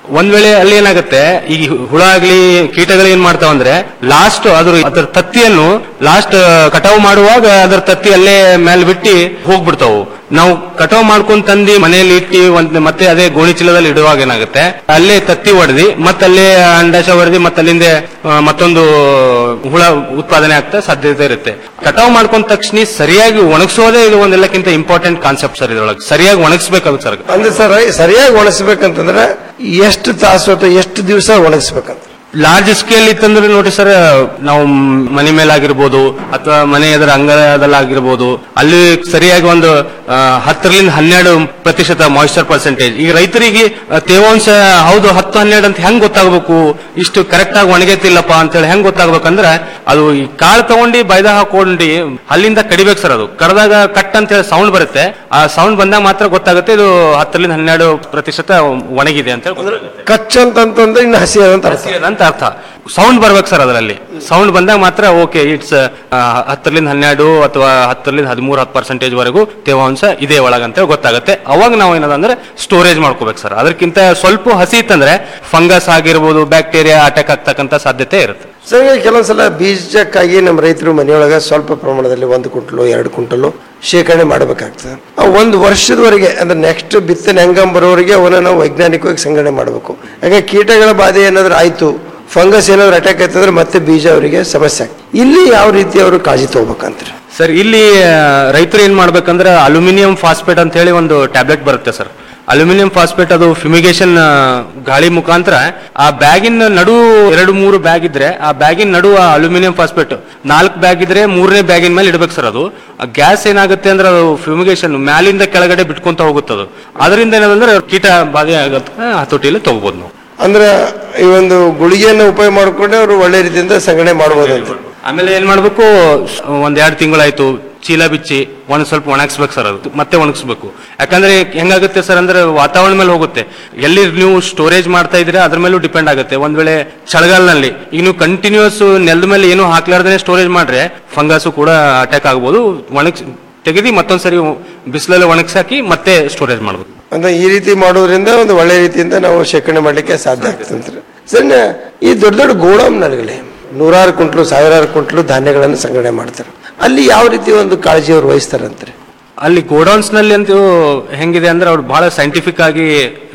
ಒಂದ್ ವೇಳೆ ಅಲ್ಲಿ ಏನಾಗುತ್ತೆ ಈ ಹುಳ ಆಗ್ಲಿ ಕೀಟಗಳು ಏನ್ ಮಾಡ್ತಾವ ಅಂದ್ರೆ ಲಾಸ್ಟ್ ಅದ್ರ ಅದರ ತತ್ತಿಯನ್ನು ಲಾಸ್ಟ್ ಕಟಾವು ಮಾಡುವಾಗ ಅದರ ತತ್ತಿ ಅಲ್ಲೇ ಮೇಲೆ ಬಿಟ್ಟು ಹೋಗ್ಬಿಡ್ತಾವು ನಾವು ಕಟಾವು ಮಾಡ್ಕೊಂಡ್ ತಂದು ಮನೆಯಲ್ಲಿ ಇಟ್ಟು ಒಂದ್ ಮತ್ತೆ ಅದೇ ಗೋಣಿ ಚೀಲದಲ್ಲಿ ಇಡುವಾಗ ಏನಾಗುತ್ತೆ ಅಲ್ಲೇ ತತ್ತಿ ಹೊಡೆದಿ ಮತ್ತೆ ಅಲ್ಲೇ ಅಂಡಾಶ ಹೊಡೆದಿ ಮತ್ತೆ ಅಲ್ಲಿಂದ ಆ, ಮತ್ತೊಂದು ಹುಳ ಉತ್ಪಾದನೆ ಆಗ್ತಾ ಸಾಧ್ಯತೆ ಇರುತ್ತೆ ಕಟಾವು ಮಾಡ್ಕೊಂಡ ತಕ್ಷಣ ಸರಿಯಾಗಿ ಒಣಗಿಸೋದೇ ಇದು ಒಂದೆಲ್ಲಕ್ಕಿಂತ ಇಂಪಾರ್ಟೆಂಟ್ ಕಾನ್ಸೆಪ್ಟ್ ಸರ್ ಇದ್ರೊಳಗೆ ಸರಿಯಾಗಿ ಒಣಗಿಸ್ಬೇಕು ಸರ್ ಅಂದ್ರೆ ಸರ್ ಸರಿಯಾಗಿ ಒಣಗಿಸ್ಬೇಕಂತಂದ್ರೆ ಎಷ್ಟು ತಾಸು ಅಥವಾ ಎಷ್ಟು ದಿವಸ ಒಣಗಿಸ್ಬೇಕಂತ ಲಾರ್ಜ್ ಸ್ಕೇಲ್ ಇತ್ತಂದ್ರೆ ನೋಡಿ ಸರ್ ನಾವು ಮನೆ ಮೇಲಾಗಿರ್ಬೋದು ಅಥವಾ ಮನೆ ಎದುರ ಅಂಗಳದಲ್ಲಾಗಿರ್ಬೋದು ಅಲ್ಲಿ ಸರಿಯಾಗಿ ಒಂದು ಆ, ಹತ್ತರಿಂದ ಹನ್ನೆರಡು ಪ್ರತಿಶತ ಮಾಯಿಶ್ಚರ್ ಪರ್ಸೆಂಟೇಜ್ ಈಗ ರೈತರಿಗೆ ಆ, ತೇವಾಂಶ ಹೌದು ಹತ್ತು ಹನ್ನೆರಡು ಅಂತ ಹೆಂಗ್ ಗೊತ್ತಾಗಬೇಕು ಇಷ್ಟು ಕರೆಕ್ಟ್ ಆಗಿ ಒಣಗೈತಿಲ್ಲಪ್ಪ ಅಂತೇಳಿ ಹೆಂಗ್ ಗೊತ್ತಾಗ್ಬೇಕಂದ್ರೆ ಅದು ಈ ಕಾಳು ತಗೊಂಡು ಬೈದ ಹಾಕೊಂಡು ಅಲ್ಲಿಂದ ಕಡಿಬೇಕು ಸರ್ ಅದು ಕಡ್ದಾಗ ಕಟ್ ಅಂತ ಹೇಳಿ ಸೌಂಡ್ ಬರುತ್ತೆ ಆ ಸೌಂಡ್ ಬಂದಾಗ ಮಾತ್ರ ಗೊತ್ತಾಗುತ್ತೆ ಇದು ಹತ್ತರಿಂದ ಹನ್ನೆರಡು ಪ್ರತಿಶತ ಒಣಗಿದೆ ಅಂತ ಹೇಳಿ ಗೊತ್ತಾಗುತ್ತೆ. ಕಚ್ ಅಂತಂತಂದ್ರೆ ಇನ್ನು ಹಸಿ ಅದಂತ ಅರ್ಥ. ಹಸಿ ಅಂತ ಅರ್ಥ ಸೌಂಡ್ ಬರ್ಬೇಕು ಸರ್ ಅದರಲ್ಲಿ ಸೌಂಡ್ ಬಂದಾಗ ಮಾತ್ರ ಓಕೆ ಇಟ್ಸ್ ಹತ್ತರಿಂದ ಹನ್ನೆರಡು ಅಥವಾ ಹತ್ತರಿಂದ ಹದಿಮೂರು ಹತ್ತು ಪರ್ಸೆಂಟೇಜ್ ವರೆಗೂ ತೇವಾಂಶ ಇದೆ ಒಳಗಂತ ಗೊತ್ತಾಗುತ್ತೆ ಅವಾಗ ನಾವು ಏನದಂದ್ರೆ ಸ್ಟೋರೇಜ್ ಮಾಡ್ಕೋಬೇಕು ಸರ್ ಅದಕ್ಕಿಂತ ಸ್ವಲ್ಪ ಹಸಿ ಇತ್ತಂದ್ರೆ ಫಂಗಸ್ ಆಗಿರ್ಬೋದು ಬ್ಯಾಕ್ಟೀರಿಯಾ ಅಟ್ಯಾಕ್ ಆಗ್ತಕ್ಕಂತ ಸಾಧ್ಯತೆ ಇರುತ್ತೆ ಸರ್ ಈಗ ಕೆಲವೊಂದ್ಸಲ ಬೀಜಕ್ಕಾಗಿ ನಮ್ಮ ರೈತರು ಮನೆಯೊಳಗೆ ಸ್ವಲ್ಪ ಪ್ರಮಾಣದಲ್ಲಿ ಒಂದು ಕುಂಟಲು ಎರಡು ಕುಂಟಲು ಶೇಖರಣೆ ಮಾಡಬೇಕಾಗ್ತದೆ ಆ ಒಂದು ವರ್ಷದವರೆಗೆ ಅಂದ್ರೆ ನೆಕ್ಸ್ಟ್ ಬಿತ್ತನೆ ಹಂಗಂ ಬರೋವರೆಗೆ ಅವನ್ನ ನಾವು ವೈಜ್ಞಾನಿಕವಾಗಿ ಸಂಗ್ರಹಣೆ ಮಾಡಬೇಕು ಯಾಕೆ ಕೀಟಗಳ ಬಾಧೆ ಏನಾದ್ರೂ ಆಯ್ತು ಫಂಗಸ್ ಏನಾದ್ರು ಅಟ್ಯಾಕ್ ಆಯ್ತು ಅಂದ್ರೆ ಮತ್ತೆ ಬೀಜ ಅವರಿಗೆ ಸಮಸ್ಯೆ ಆಗ್ತದೆ ಇಲ್ಲಿ ಯಾವ ರೀತಿ ಅವರು ಕಾಳಜಿ ತಗೋಬೇಕಂತಾರೆ ಸರ್ ಇಲ್ಲಿ ಆ, ರೈತರು ಏನ್ ಮಾಡ್ಬೇಕಂದ್ರೆ ಅಲ್ಯೂಮಿನಿಯಂ ಫಾಸ್ಫೇಟ್ ಅಂತ ಹೇಳಿ ಒಂದು ಟ್ಯಾಬ್ಲೆಟ್ ಬರುತ್ತೆ ಸರ್ ಅಲ್ಯೂಮಿನಿಯಂ ಫಾಸ್ಫೇಟ್ ಅದು ಫ್ಯುಮಿಗೇಷನ್ ಗಾಳಿ ಮುಖಾಂತರ ಆ ಬ್ಯಾಗಿನ ನಡು ಎರಡು ಮೂರು ಬ್ಯಾಗ್ ಇದ್ರೆ ಆ ಬ್ಯಾಗಿನ ನಡು ಆ ಅಲ್ಯೂಮಿನಿಯಂ ಫಾಸ್ಫೇಟ್ ನಾಲ್ಕು ಬ್ಯಾಗ್ ಇದ್ರೆ ಮೂರನೇ ಬ್ಯಾಗಿನ ಮೇಲೆ ಇಡ್ಬೇಕು ಸರ್ ಅದು ಆ ಗ್ಯಾಸ್ ಏನಾಗುತ್ತೆ ಅಂದ್ರೆ ಅದು ಫ್ಯುಮಿಗೇಷನ್ ಮ್ಯಾಲಿಂದ ಕೆಳಗಡೆ ಬಿಟ್ಕೊಂತ ಹೋಗುತ್ತೆ ಅದು ಅದರಿಂದ ಏನಂದ್ರೆ ಕೀಟ ಬಾಧೆ ಆಗುತ್ತೆ ಹತೋಟಿಯಲ್ಲಿ ತಗೋಬಹುದು ನಾವು ಅಂದ್ರೆ ಈ ಒಂದು ಗುಳಿಗೆಯನ್ನು ಉಪಯೋಗ ಮಾಡಿಕೊಂಡೆ ಅವರು ಒಳ್ಳೆ ರೀತಿಯಿಂದ ಸಂಗ್ರಹಣೆ ಮಾಡಬಹುದು ಅಂತ ಆಮೇಲೆ ಏನ್ ಮಾಡ್ಬೇಕು ಒಂದ್ ಎರಡು ತಿಂಗಳಾಯ್ತು ಚೀಲ ಬಿಚ್ಚಿ ಒಂದ್ ಸ್ವಲ್ಪ ಒಣಗಿಸ್ಬೇಕು ಸರ್ ಅದು ಮತ್ತೆ ಒಣಗಿಸ್ಬೇಕು ಯಾಕಂದ್ರೆ ಹೆಂಗಾಗುತ್ತೆ ಸರ್ ಅಂದ್ರೆ ವಾತಾವರಣ ಮೇಲೆ ಹೋಗುತ್ತೆ ಎಲ್ಲಿ ನೀವು ಸ್ಟೋರೇಜ್ ಮಾಡ್ತಾ ಇದ್ರೆ ಅದ್ರ ಮೇಲೂ ಡಿಪೆಂಡ್ ಆಗುತ್ತೆ ಒಂದ್ ವೇಳೆ ಚಳಿಗಾಲನಲ್ಲಿ ಈಗ ನೀವು ಕಂಟಿನ್ಯೂಸ್ ನೆಲದ ಮೇಲೆ ಏನು ಹಾಕ್ಲಾರ್ದೇ ಸ್ಟೋರೇಜ್ ಮಾಡ್ರೆ ಫಂಗಸ್ ಕೂಡ ಅಟ್ಯಾಕ್ ಆಗ್ಬೋದು ಒಣಗಿಸ್ ತೆಗೆದಿ ಮತ್ತೊಂದ್ಸರಿ ಬಿಸಿಲಲ್ಲಿ ಒಣಗಿಸಾಕಿ ಮತ್ತೆ ಸ್ಟೋರೇಜ್ ಮಾಡ್ಬೇಕು ಅಂದ್ರೆ ಈ ರೀತಿ ಮಾಡೋದ್ರಿಂದ ಒಂದು ಒಳ್ಳೆ ರೀತಿಯಿಂದ ನಾವು ಶೇಖರಣೆ ಮಾಡ್ಲಿಕ್ಕೆ ಸಾಧ್ಯ ಆಗ್ತದೆ ಸರ್ ಈ ದೊಡ್ಡ ದೊಡ್ಡ ಗೋಡೌನ್ನಲ್ಲಿ ನೂರಾರು ಕುಂಟ್ಲು ಸಾವಿರಾರು ಕುಂಟ್ಲು ಧಾನ್ಯಗಳನ್ನು ಸಂಗ್ರಹಣೆ ಮಾಡ್ತಾರೆ ಅಲ್ಲಿ ಯಾವ ರೀತಿ ಒಂದು ಕಾಳಜಿ ಅವ್ರು ವಹಿಸ್ತಾರಂತಾರೆ ಅಲ್ಲಿ ಗೋಡೌನ್ಸ್ ನಲ್ಲಿ ಅಂತೂ ಹೆಂಗಿದೆ ಅಂದ್ರೆ ಅವ್ರು ಬಹಳ ಸೈಂಟಿಫಿಕ್ ಆಗಿ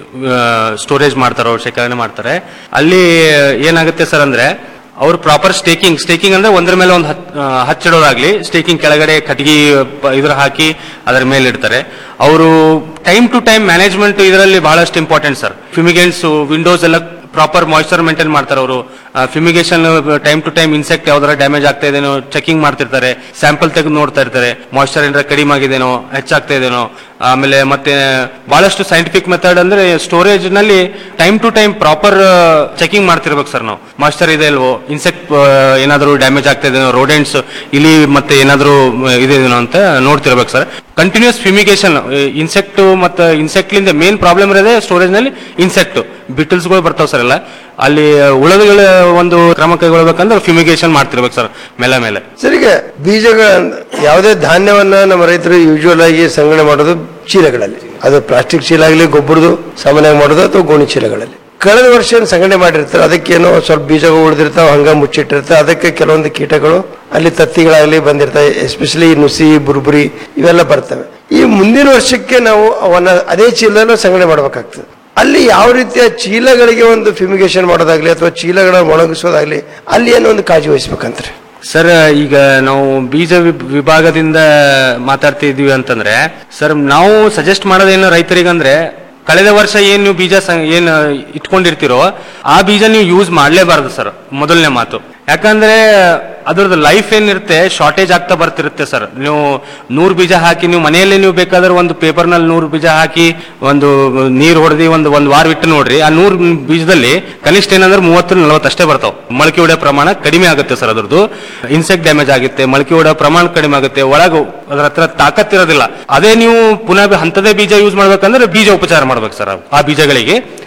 ಸ್ಟೋರೇಜ್ ಮಾಡ್ತಾರೆ ಅವ್ರು ಶೇಖರಣೆ ಮಾಡ್ತಾರೆ ಅಲ್ಲಿ ಏನಾಗುತ್ತೆ ಸರ್ ಅಂದ್ರೆ ಅವ್ರು ಪ್ರಾಪರ್ ಸ್ಟೇಕಿಂಗ್ ಸ್ಟೇಕಿಂಗ್ ಅಂದ್ರೆ ಒಂದ್ರ ಮೇಲೆ ಒಂದು ಹಚ್ಚಿಡೋದಾಗ್ಲಿ ಸ್ಟೇಕಿಂಗ್ ಕೆಳಗಡೆ ಕಟ್ಟಿಗೆ ಪ- ಇದ್ರ ಹಾಕಿ ಅದರ ಮೇಲೆ ಇಡ್ತಾರೆ ಅವರು ಟೈಮ್ ಟು ಟೈಮ್ ಮ್ಯಾನೇಜ್ಮೆಂಟ್ ಇದರಲ್ಲಿ ಬಹಳಷ್ಟು ಇಂಪಾರ್ಟೆಂಟ್ ಸರ್ ಫ್ಯೂಮಿಗೆಂಟ್ಸ್ ವಿಂಡೋಸ್ ಎಲ್ಲ ಪ್ರಾಪರ್ ಮಾಯಿಶ್ಚರ್ ಮೇಂಟೈನ್ ಮಾಡ್ತಾರೆ ಅವರು fumigation time to time insect ಯಾವ್ದಾರ ಡ್ಯಾಮೇಜ್ ಆಗ್ತಾ ಇದೇನೋ ಚೆಕಿಂಗ್ ಮಾಡ್ತಿರ್ತಾರೆ ಸ್ಯಾಂಪಲ್ ತೆಗೆದು ನೋಡ್ತಾ ಇರ್ತಾರೆ ಮಾಯಿಶ್ಚರ್ ಏನಾರ ಕಡಿಮೆ ಆಗಿದೇನೋ ಹೆಚ್ಚಾಗ್ತಾ ಇದೇನೋ ಆಮೇಲೆ ಮತ್ತೆ ಬಹಳಷ್ಟು ಸೈಂಟಿಫಿಕ್ ಮೆಥಡ್ ಅಂದ್ರೆ ಸ್ಟೋರೇಜ್ ನಲ್ಲಿ time to time proper checking ಮಾಡ್ತಿರ್ಬೇಕು ಸರ್ ನಾವು ಮಾಯಿಶ್ಚರ್ ಇದೆ ಇಲ್ವೋ ಇನ್ಸೆಕ್ಟ್ ಏನಾದರೂ ಡ್ಯಾಮೇಜ್ ಆಗ್ತಾ ಇದೆನೋ ರೋಡೆಂಟ್ಸ್ ಇಲಿ ಮತ್ತೆ ಏನಾದರೂ ಇದೇನೋ ಅಂತ ನೋಡ್ತಿರ್ಬೇಕು ಸರ್ ಕಂಟಿನ್ಯೂಸ್ ಫ್ಯೂಮಿಗೇಷನ್ ಇನ್ಸೆಕ್ಟ್ ಮತ್ತೆ ಇನ್ಸೆಕ್ಟ್ ಲಿಂದ ಮೇನ್ ಪ್ರಾಬ್ಲಮ್ ಇರೋದೇ ಸ್ಟೋರೇಜ್ ನಲ್ಲಿ ಇನ್ಸೆಕ್ಟ್ ಬಿಟಲ್ಸ್ಗಳು ಬರ್ತಾವ ಸರ್ ಎಲ್ಲ ಅಲ್ಲಿ ಉಳದುಗಳ ಒಂದು ಕ್ರಮ ಕೈಗೊಳ್ಬೇಕಂದ್ರೆ ಫ್ಯೂಮಿಗೇಷನ್ ಮಾಡ್ತಿರ್ಬೇಕು ಸರ್ ಮೇಲೆ ಮೇಲೆ ಸರ್ ಈಗ ಬೀಜಗಳ ಯಾವುದೇ ಧಾನ್ಯವನ್ನ ನಮ್ಮ ರೈತರು ಯೂಶುವಲ್ ಆಗಿ ಸಂಗ್ರಹಣೆ ಮಾಡೋದು ಚೀಲಗಳಲ್ಲಿ ಅದು ಪ್ಲಾಸ್ಟಿಕ್ ಚೀಲ ಆಗಲಿ ಗೊಬ್ಬರದು ಸಾಮಾನ್ಯವಾಗಿ ಮಾಡೋದು ಅಥವಾ ಗೋಣಿ ಚೀಲಗಳಲ್ಲಿ ಕಳೆದ ವರ್ಷ ಏನ್ ಸಂಗ್ರಹಣೆ ಮಾಡಿರ್ತಾರೆ ಅದಕ್ಕೇನೋ ಸ್ವಲ್ಪ ಬೀಜಗಳು ಉಳಿದಿರ್ತಾವೆ ಹಂಗ ಮುಚ್ಚಿಟ್ಟಿರ್ತಾರೆ ಅದಕ್ಕೆ ಕೆಲವೊಂದು ಕೀಟಗಳು ಅಲ್ಲಿ ತತ್ತಿಗಳಾಗಲಿ ಬಂದಿರ್ತವೆ ಎಸ್ಪೆಷಲಿ ನುಸಿ ಬುರ್ಬುರಿ ಇವೆಲ್ಲ ಬರ್ತವೆ ಈ ಮುಂದಿನ ವರ್ಷಕ್ಕೆ ನಾವು ಅವನ್ನ ಅದೇ ಚೀಲದಲ್ಲೂ ಸಂಗ್ರಹಣೆ ಮಾಡಬೇಕಾಗ್ತದೆ ಅಲ್ಲಿ ಯಾವ ರೀತಿಯ ಚೀಲಗಳಿಗೆ ಒಂದು ಫ್ಯೂಮಿಗೇಷನ್ ಮಾಡೋದಾಗ್ಲಿ ಅಥವಾ ಚೀಲಗಳನ್ನು ಒಣಗಿಸೋದಾಗ್ಲಿ ಅಲ್ಲಿ ಏನೋ ಒಂದು ಕಾಳಜಿ ವಹಿಸ್ಬೇಕಂತಾರೆ ಸರ್ ಈಗ ನಾವು ಬೀಜ ವಿಭ್- ವಿಭಾಗದಿಂದ ಮಾತಾಡ್ತಾ ಇದೀವಿ ಅಂತಂದ್ರೆ ಸರ್ ನಾವು ಸಜೆಸ್ಟ್ ಮಾಡೋದೇನು ರೈತರಿಗಂದ್ರೆ ಕಳೆದ ವರ್ಷ ಏನ್ ನೀವು ಬೀಜ ಸ- ಏನ್ ಇಟ್ಕೊಂಡಿರ್ತೀರೋ ಆ ಬೀಜ ನೀವು ಯೂಸ್ ಮಾಡ್ಲೇಬಾರದು ಸರ್ ಮೊದಲನೇ ಮಾತು ಯಾಕಂದ್ರೆ ಅದ್ರದ್ದು ಲೈಫ್ ಏನಿರುತ್ತೆ ಶಾರ್ಟೇಜ್ ಆಗ್ತಾ ಬರ್ತಿರುತ್ತೆ ಸರ್ ನೀವು ನೂರು ಬೀಜ ಹಾಕಿ ನೀವು ಮನೆಯಲ್ಲೇ ನೀವು ಬೇಕಾದ್ರೆ ಒಂದು ಪೇಪರ್ನಲ್ಲಿ ನೂರು ಬೀಜ ಹಾಕಿ ಒಂದು ನೀರು ಹೊಡೆದಿ ಒಂದು ಒಂದು ವಾರ ಬಿಟ್ಟು ನೋಡ್ರಿ ಆ ನೂರು ಬೀಜದಲ್ಲಿ ಕನಿಷ್ಠ ಏನಂದ್ರೆ ಮೂವತ್ತು ನಲವತ್ತು ಅಷ್ಟೇ ಬರ್ತಾವ ಮೊಳಕೆ ಹೊಡೆಯೋ ಪ್ರಮಾಣ ಕಡಿಮೆ ಆಗುತ್ತೆ ಸರ್ ಅದ್ರದ್ದು ಇನ್ಸೆಕ್ಟ್ ಡ್ಯಾಮೇಜ್ ಆಗುತ್ತೆ ಮೊಳಕೆ ಹೊಡೆಯೋ ಪ್ರಮಾಣ ಕಡಿಮೆ ಆಗುತ್ತೆ ಒಳಗೆ ಅದ್ರ ಹತ್ರ ತಾಕತ್ ಇರೋದಿಲ್ಲ ಅದೇ ನೀವು ಪುನಃ ಬಿ- ಅಂಥದೇ ಬೀಜ ಯೂಸ್ ಮಾಡ್ಬೇಕಂದ್ರೆ ಬೀಜ ಉಪಚಾರ ಮಾಡ್ಬೇಕು ಸರ್ ಆ ಬೀಜಗಳಿಗೆ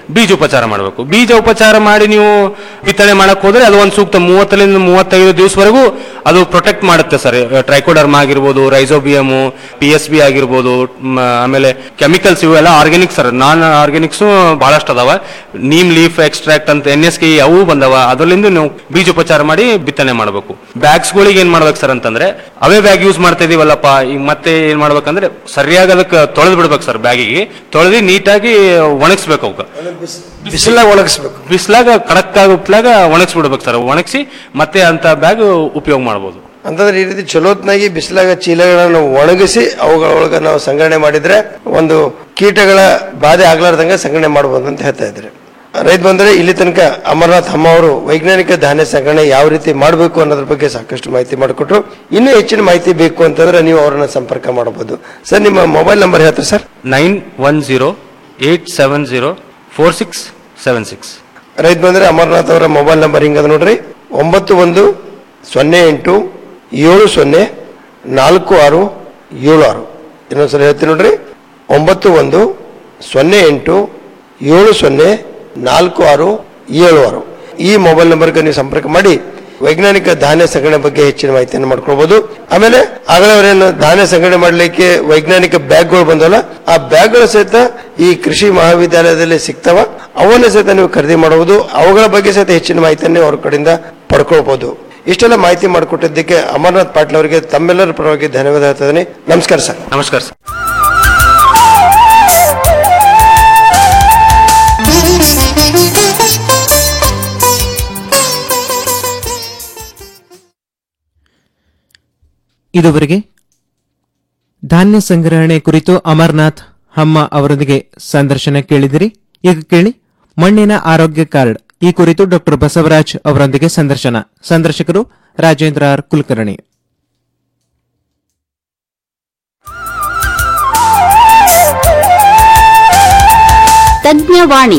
ಬೀಜ ಉಪಚಾರ ಮಾಡಬೇಕು ಬೀಜ ಉಪಚಾರ ಮಾಡಿ ನೀವು ಬಿತ್ತನೆ ಮಾಡಕ್ ಹೋದ್ರೆ ಅದು ಒಂದು ಸೂಕ್ತ ಮೂವತ್ತರಿಂದ ಮೂವತ್ತೈದು ದಿವಸವರೆಗೂ ಅದು ಪ್ರೊಟೆಕ್ಟ್ ಮಾಡುತ್ತೆ ಸರ್ ಟ್ರೈಕೋಡರ್ಮ್ ಆಗಿರ್ಬೋದು ರೈಸೋಬಿಯಮು ಪಿ ಎಸ್ ಬಿ ಆಗಿರ್ಬೋದು ಮ, ಆಮೇಲೆ ಕೆಮಿಕಲ್ಸ್ ಇವೆಲ್ಲ ಆರ್ಗ್ಯಾನಿಕ್ ಸರ್ ನಾನ್ ಆರ್ಗ್ಯಾನಿಕ್ಸ್ ಬಹಳಷ್ಟು ಅದಾವ ನೀಮ್ ಲೀಫ್ ಎಕ್ಸ್ಟ್ರಾಕ್ಟ್ ಅಂತ ಎನ್ ಎಸ್ ಕೆ ಅವು ಬಂದವ ಅದರಿಂದ ನೀವು ಬೀಜ ಉಪಚಾರ ಮಾಡಿ ಬಿತ್ತನೆ ಮಾಡಬೇಕು ಬ್ಯಾಗ್ಸ್ ಗಳಿಗೆ ಏನ್ ಮಾಡ್ಬೇಕು ಸರ್ ಅಂತಂದ್ರೆ ಅವೇ ಬ್ಯಾಗ್ ಯೂಸ್ ಮಾಡ್ತಾ ಇದೀವಲ್ಲಪ್ಪ ಈಗ ಮತ್ತೆ ಏನ್ ಮಾಡ್ಬೇಕಂದ್ರೆ ಸರಿಯಾಗಿ ಅದಕ್ಕೆ ತೊಳೆದು ಬಿಡ್ಬೇಕು ಸರ್ ಬ್ಯಾಗಿಗೆ ತೊಳೆದು ನೀಟಾಗಿ ಒಣಗಿಸ್ಬೇಕು ಅವಕ್ಕೆ ಬಿಸಿಲಾಗ ಒಣಗಿಸ್ಬೇಕು ಬಿಸಿಲಾಗ ಕಡಕ್ ಉಪ್ಲಾಗ ಒಣಗಿಸ್ಬಿಡ್ಬೇಕು ಸರ್ ಒಣಗಿಸಿ ಮತ್ತೆ ಅಂತ ಬ್ಯಾಗ್ ಉಪಯೋಗ ಮಾಡ್ಬೋದು ಅಂತಂದ್ರೆ ಈ ರೀತಿ ಚಲೋತ್ನಾಗಿ ಬಿಸಿಲಾಗ ಚೀಲಗಳನ್ನು ಒಣಗಿಸಿ ಅವುಗಳ ಒಳಗೆ ನಾವು ಸಂಗ್ರಹಣೆ ಮಾಡಿದ್ರೆ ಒಂದು ಕೀಟಗಳ ಬಾಧೆ ಆಗ್ಲಾರ್ದಂಗೆ ಸಂಗ್ರಹಣೆ ಮಾಡಬಹುದು ಅಂತ ಹೇಳ್ತಾ ಇದ್ದಾರೆ ರೈತ ಬಂದ್ರೆ ಇಲ್ಲಿ ತನಕ ಅಮರನಾಥ್ ಅಮ್ಮ ಅವರು ವೈಜ್ಞಾನಿಕ ಧಾನ್ಯ ಸಂಗ್ರಹಣೆ ಯಾವ ರೀತಿ ಮಾಡಬೇಕು ಅನ್ನೋದ್ರ ಬಗ್ಗೆ ಸಾಕಷ್ಟು ಮಾಹಿತಿ ಮಾಡಿಕೊಟ್ರು ಇನ್ನೂ ಹೆಚ್ಚಿನ ಮಾಹಿತಿ ಬೇಕು ಅಂತಂದ್ರೆ ನೀವು ಅವರನ್ನ ಸಂಪರ್ಕ ಮಾಡಬಹುದು ಸರ್ ನಿಮ್ಮ ಮೊಬೈಲ್ ನಂಬರ್ ಹೇಳ್ತಾರೆ sir nine one zero eight seven zero four six seven six ರೈತ ಬಂದ್ರೆ ಅಮರನಾಥ್ ಅವರ ಮೊಬೈಲ್ ನಂಬರ್ ಹಿಂಗದ ನೋಡ್ರಿ ಒಂಬತ್ತು ಒಂದು ಸೊನ್ನೆ ಎಂಟು ಏಳು ಸೊನ್ನೆ ನಾಲ್ಕು ಆರು ಏಳು ಆರು ಇನ್ನೊಂದ್ಸಲ ಹೇಳ್ತೀನಿ ನೋಡ್ರಿ ಒಂಬತ್ತು ಒಂದು ಸೊನ್ನೆ ಎಂಟು ಏಳು ಸೊನ್ನೆ ನಾಲ್ಕು ಆರು ಏಳು ಆರು ಈ ಮೊಬೈಲ್ ನಂಬರ್ಗೆ ನೀವು ಸಂಪರ್ಕ ಮಾಡಿ ವೈಜ್ಞಾನಿಕ ಧಾನ್ಯ ಸಂಗ್ರಹಣೆ ಬಗ್ಗೆ ಹೆಚ್ಚಿನ ಮಾಹಿತಿಯನ್ನು ಮಾಡ್ಕೊಳ್ಬಹುದು ಆಮೇಲೆ ಆಗಲವರೇನು ಧಾನ್ಯ ಸಂಗ್ರಹಣೆ ಮಾಡಲಿಕ್ಕೆ ವೈಜ್ಞಾನಿಕ ಬ್ಯಾಗ್ಗಳು ಬಂದವಲ್ಲ ಆ ಬ್ಯಾಗ್ಗಳು ಸಹಿತ ಈ ಕೃಷಿ ಮಹಾವಿದ್ಯಾಲಯದಲ್ಲಿ ಸಿಗ್ತಾವ ಅವನ್ನ ಸಹಿತ ನೀವು ಖರೀದಿ ಮಾಡಬಹುದು ಅವುಗಳ ಬಗ್ಗೆ ಸಹಿತ ಹೆಚ್ಚಿನ ಮಾಹಿತಿಯನ್ನು ಅವ್ರ ಕಡೆಯಿಂದ ಪಡ್ಕೊಳ್ಬಹುದು ಇಷ್ಟೆಲ್ಲ ಮಾಹಿತಿ ಮಾಡಿಕೊಟ್ಟಿದ್ದಕ್ಕೆ ಅಮರನಾಥ್ ಪಾಟೀಲ್ ಅವರಿಗೆ ತಮ್ಮೆಲ್ಲರ ಪರವಾಗಿ ಧನ್ಯವಾದ ಹೇಳ್ತಾ ಇದ್ದೀನಿ ನಮಸ್ಕಾರ ಸರ್ ನಮಸ್ಕಾರ ಸರ್ ಇದುವರೆಗೆ ಧಾನ್ಯ ಸಂಗ್ರಹಣೆ ಕುರಿತು ಅಮರ್ನಾಥ್ ಹಮ್ಮ ಅವರೊಂದಿಗೆ ಸಂದರ್ಶನ ಕೇಳಿದಿರಿ ಈಗ ಕೇಳಿ ಮಣ್ಣಿನ ಆರೋಗ್ಯ ಕಾರ್ಡ್ ಈ ಕುರಿತು ಡಾಕ್ಟರ್ ಬಸವರಾಜ್ ಅವರೊಂದಿಗೆ ಸಂದರ್ಶನ ಸಂದರ್ಶಕರು ರಾಜೇಂದ್ರ ಆರ್ ಕುಲಕರ್ಣಿ ತಜ್ಞವಾಣಿ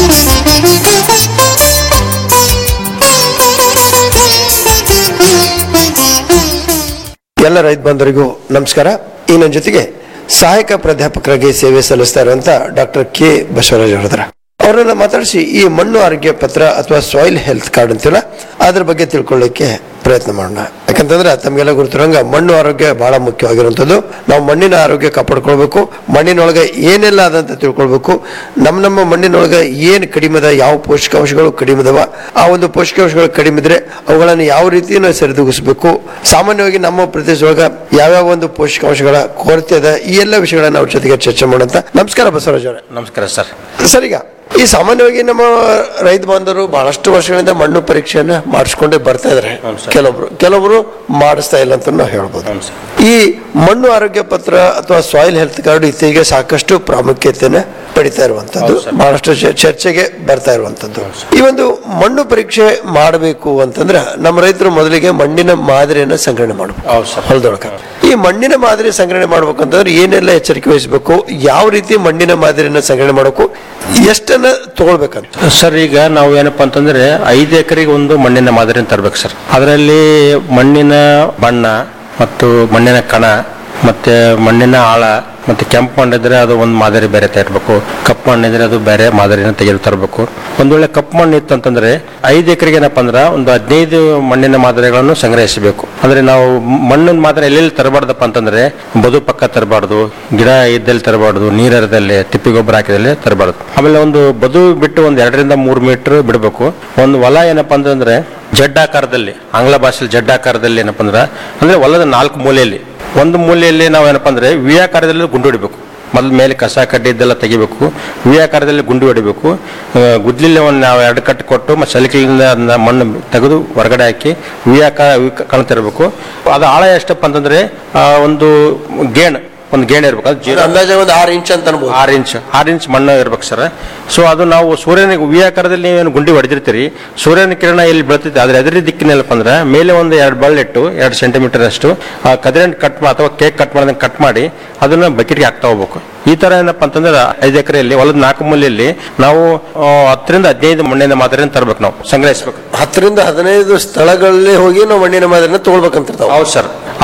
ಎಲ್ಲ ರೈತ ಬಂಧುರಿಗೂ ನಮಸ್ಕಾರ ಈ ನನ್ನ ಜೊತೆಗೆ ಸಹಾಯಕ ಪ್ರಾಧ್ಯಾಪಕರಾಗಿ ಸೇವೆ ಸಲ್ಲಿಸ್ತಾ ಇರುವಂತ ಡಾಕ್ಟರ್ ಕೆ ಬಸವರಾಜ್ ಅವರದ್ರ ಅವರನ್ನ ಮಾತಾಡಿಸಿ ಈ ಮಣ್ಣು ಆರೋಗ್ಯ ಪತ್ರ ಅಥವಾ ಸಾಯಿಲ್ ಹೆಲ್ತ್ ಕಾರ್ಡ್ ಅಂತಿಲ್ಲ ಅದ್ರ ಬಗ್ಗೆ ತಿಳ್ಕೊಳ್ಳಿಕ್ಕೆ ಪ್ರಯತ್ನ ಮಾಡೋಣ ಯಾಕಂತಂದ್ರೆ ತಮಗೆಲ್ಲ ಗುರುತಿರಂಗ ಮಣ್ಣು ಆರೋಗ್ಯ ಬಹಳ ಮುಖ್ಯವಾಗಿರುವಂಥದ್ದು ನಾವು ಮಣ್ಣಿನ ಆರೋಗ್ಯ ಕಾಪಾಡ್ಕೊಳ್ಬೇಕು ಮಣ್ಣಿನೊಳಗೆ ಏನೆಲ್ಲ ಅದಂತ ತಿಳ್ಕೊಳ್ಬೇಕು ನಮ್ಮ ನಮ್ಮ ಮಣ್ಣಿನೊಳಗೆ ಏನು ಕಡಿಮೆ ಅದ ಯಾವ ಪೋಷಕಾಂಶಗಳು ಕಡಿಮೆ ಅದಾವ ಆ ಒಂದು ಪೋಷಕಾಂಶಗಳು ಕಡಿಮೆ ಇದ್ರೆ ಅವುಗಳನ್ನು ಯಾವ ರೀತಿ ನಾವು ಸರಿದೂಗಿಸ್ಬೇಕು ಸಾಮಾನ್ಯವಾಗಿ ನಮ್ಮ ಪ್ರದೇಶದೊಳಗೆ ಯಾವ್ಯಾವ ಒಂದು ಪೋಷಕಾಂಶಗಳ ಕೊರತೆ ಅದ ಈ ಎಲ್ಲ ವಿಷಯಗಳನ್ನ ಅವ್ರ ಜೊತೆಗೆ ಚರ್ಚೆ ಮಾಡೋಂತ ನಮಸ್ಕಾರ ಬಸವರಾಜ್ ಅವರೇ ನಮಸ್ಕಾರ ಸರ್ ಸರ್ ಈಗ ಈ ಸಾಮಾನ್ಯವಾಗಿ ನಮ್ಮ ರೈತ ಬಾಂಧವರು ಬಹಳಷ್ಟು ವರ್ಷಗಳಿಂದ ಮಣ್ಣು ಪರೀಕ್ಷೆಯನ್ನ ಮಾಡಿಸ್ಕೊಂಡೇ ಬರ್ತಾ ಇದಾರೆ ಕೆಲವೊಬ್ರು ಕೆಲವೊಬ್ರು ಮಾಡಿಸ್ತಾ ಇಲ್ಲ ಅಂತ ನಾವು ಹೇಳ್ಬೋದು ಈ ಮಣ್ಣು ಆರೋಗ್ಯ ಪತ್ರ ಅಥವಾ ಸಾಯಿಲ್ ಹೆಲ್ತ್ ಕಾರ್ಡ್ ಇತ್ತೀಚೆಗೆ ಸಾಕಷ್ಟು ಪ್ರಾಮುಖ್ಯತೆಯನ್ನ ಪಡಿತಾ ಇರುವಂತದ್ದು ಬಹಳಷ್ಟು ಚ- ಚರ್ಚೆಗೆ ಬರ್ತಾ ಇರುವಂತದ್ದು ಈ ಒಂದು ಮಣ್ಣು ಪರೀಕ್ಷೆ ಮಾಡಬೇಕು ಅಂತಂದ್ರೆ ನಮ್ಮ ರೈತರು ಮೊದಲಿಗೆ ಮಣ್ಣಿನ ಮಾದರಿಯನ್ನ ಸಂಗ್ರಹಣೆ ಮಾಡಬೇಕು ಹೊಲದೊಳಗೆ ಈ ಮಣ್ಣಿನ ಮಾದರಿ ಸಂಗ್ರಹಣೆ ಮಾಡ್ಬೇಕಂತಂದ್ರೆ ಏನೆಲ್ಲ ಎಚ್ಚರಿಕೆ ವಹಿಸಬೇಕು ಯಾವ ರೀತಿ ಮಣ್ಣಿನ ಮಾದರಿಯನ್ನ ಸಂಗ್ರಹಣೆ ಮಾಡಬೇಕು ಎಷ್ಟನ್ನ ತಗೊಳ್ಬೇಕಂತ ಸರ್ ಈಗ ನಾವು ಏನಪ್ಪಾ ಅಂತಂದ್ರೆ ಐದು ಎಕರೆಗೆ ಒಂದು ಮಣ್ಣಿನ ಮಾದರಿನ ತರ್ಬೇಕು ಸರ್ ಅದರಲ್ಲಿ ಮಣ್ಣಿನ ಬಣ್ಣ ಮತ್ತು ಮಣ್ಣಿನ ಕಣ ಮತ್ತೆ ಮಣ್ಣಿನ ಆಳ ಮತ್ತೆ ಕೆಂಪು ಮಣ್ಣಿದ್ರೆ ಅದು ಒಂದು ಮಾದರಿ ಬೇರೆ ತರಬೇಕು ಕಪ್ಪು ಮಣ್ಣಿದ್ರೆ ಅದು ಬೇರೆ ಮಾದರಿನ ತೆಗೆದು ತರಬೇಕು ಒಂದ್ ವೇಳೆ ಕಪ್ಪು ಮಣ್ಣು ಇತ್ತು ಅಂತಂದ್ರೆ ಐದು ಎಕರೆಗೆ ಏನಪ್ಪಾ ಅಂದ್ರೆ ಒಂದು ಹದಿನೈದು ಮಣ್ಣಿನ ಮಾದರಿಗಳನ್ನು ಸಂಗ್ರಹಿಸಬೇಕು ಅಂದ್ರೆ ನಾವು ಮಣ್ಣಿನ ಮಾದರಿ ಎಲ್ಲೆಲ್ಲಿ ತರಬಾರ್ದಪ್ಪ ಅಂತಂದ್ರೆ ಬದು ಪಕ್ಕ ತರಬಾರ್ದು ಗಿಡ ಇದ್ದಲ್ಲಿ ತರಬಾರ್ದು ನೀರದಲ್ಲಿ ತಿಪ್ಪಿ ಗೊಬ್ಬರ ಹಾಕಿದಲ್ಲಿ ತರಬಾರ್ದು ಆಮೇಲೆ ಒಂದು ಬದು ಬಿಟ್ಟು ಒಂದು ಎರಡರಿಂದ ಮೂರು ಮೀಟರ್ ಬಿಡಬೇಕು ಒಂದು ಹೊಲ ಏನಪ್ಪಾ ಅಂತಂದ್ರೆ ಜಡ್ಡಾಕಾರದಲ್ಲಿ ಆಂಗ್ಲ ಭಾಷೆಯಲ್ಲಿ ಜಡ್ಡಾಕಾರದಲ್ಲಿ ಏನಪ್ಪಾ ಅಂದ್ರೆ ಅಂದ್ರೆ ಹೊಲದ ನಾಲ್ಕು ಮೂಲೆಯಲ್ಲಿ ಒಂದು ಮೂಲೆಯಲ್ಲಿ ನಾವು ಏನಪ್ಪಾ ಅಂದ್ರೆ ವಿ ಆಕಾರದಲ್ಲಿ ಗುಂಡು ಹೊಡಿಬೇಕು ಮೊದಲ ಮೇಲೆ ಕಸ ಕಡ್ಡಿ ಇದ್ದೆಲ್ಲ ತೆಗಿಬೇಕು ವಿ ಆಕಾರದಲ್ಲಿ ಗುಂಡು ಹೊಡಿಬೇಕು ಆ, ಗುದ್ಲಿಲ್ಲಿ ಒಂದು ನಾವು ಎರಡು ಕಟ್ಟು ಕೊಟ್ಟು ಮತ್ತು ಸಲಿಕೆಯಿಂದ ಅದನ್ನ ಮಣ್ಣು ತೆಗೆದು ಹೊರಗಡೆ ಹಾಕಿ ವಿ ಆಕಾರ ವಿ ಕಾಣ್ತಿರ್ಬೇಕು ಅದು ಆಳ ಎಷ್ಟಪ್ಪ ಅಂತಂದ್ರೆ ಆ, ಒಂದು ಗೇಣ್ ಒಂದು ಗೇಣ್ ಇರ್ಬೇಕು ಅದು ಜೀರೋ ಅಂದಾಜ ಒಂದು ಆರು ಇಂಚ್ ಅಂತ ಅನ್ಬೋದು ಆರು ಇಂಚ್ ಆರು ಇಂಚ್ ಮಣ್ಣು ಇರ್ಬೇಕು ಸರ್ ಸೊ ಅದು ನಾವು ಸೂರ್ಯನಿಗೆ ವಿ ಆಕಾರದಲ್ಲಿ ನೀವೇನು ಗುಂಡಿ ಹೊಡೆದಿರ್ತೀರಿ ಸೂರ್ಯನ ಕಿರಣ ಎಲ್ಲಿ ಬೀಳ್ತೈತೆ ಅದ್ರ ಎದುರಿ ದಿಕ್ಕಿನಲ್ಲಪ್ಪ ಅಂದ್ರೆ ಮೇಲೆ ಒಂದು ಎರಡು ಬಳ್ಳಿಟ್ಟು ಎರಡು ಸೆಂಟಿಮೀಟರ್ ಅಷ್ಟು ಆ ಕದಿರೆಂಟ್ ಕಟ್ ಮಾ- ಅಥವಾ ಕೇಕ್ ಕಟ್ ಮಾಡಿದಂಗೆ ಕಟ್ ಮಾಡಿ ಅದನ್ನ ಬಕೆಟ್ಗೆ ಹಾಕ್ತಾ ಹೋಗ್ಬೇಕು ಈ ತರ ಏನಪ್ಪ ಅಂತಂದ್ರೆ ಐದು ಎಕರೆಯಲ್ಲಿ ಹೊಲದ ನಾಲ್ಕು ಮೂಲೆಯಲ್ಲಿ ನಾವು ಆ, ಹತ್ತರಿಂದ ಹದಿನೈದು ಮಣ್ಣಿನ ಮಾದರಿನ ತರಬೇಕು ನಾವು ಸಂಗ್ರಹಿಸ್ಬೇಕು ಹತ್ತರಿಂದ ಹದಿನೈದು ಸ್ಥಳಗಳಲ್ಲಿ ಹೋಗಿ ನಾವು ಮಣ್ಣಿನ ಮಾದರಿನ ತಗೊಳ್ಬೇಕಂತಿರ್ತಾವ ಹೌದು ಸರ್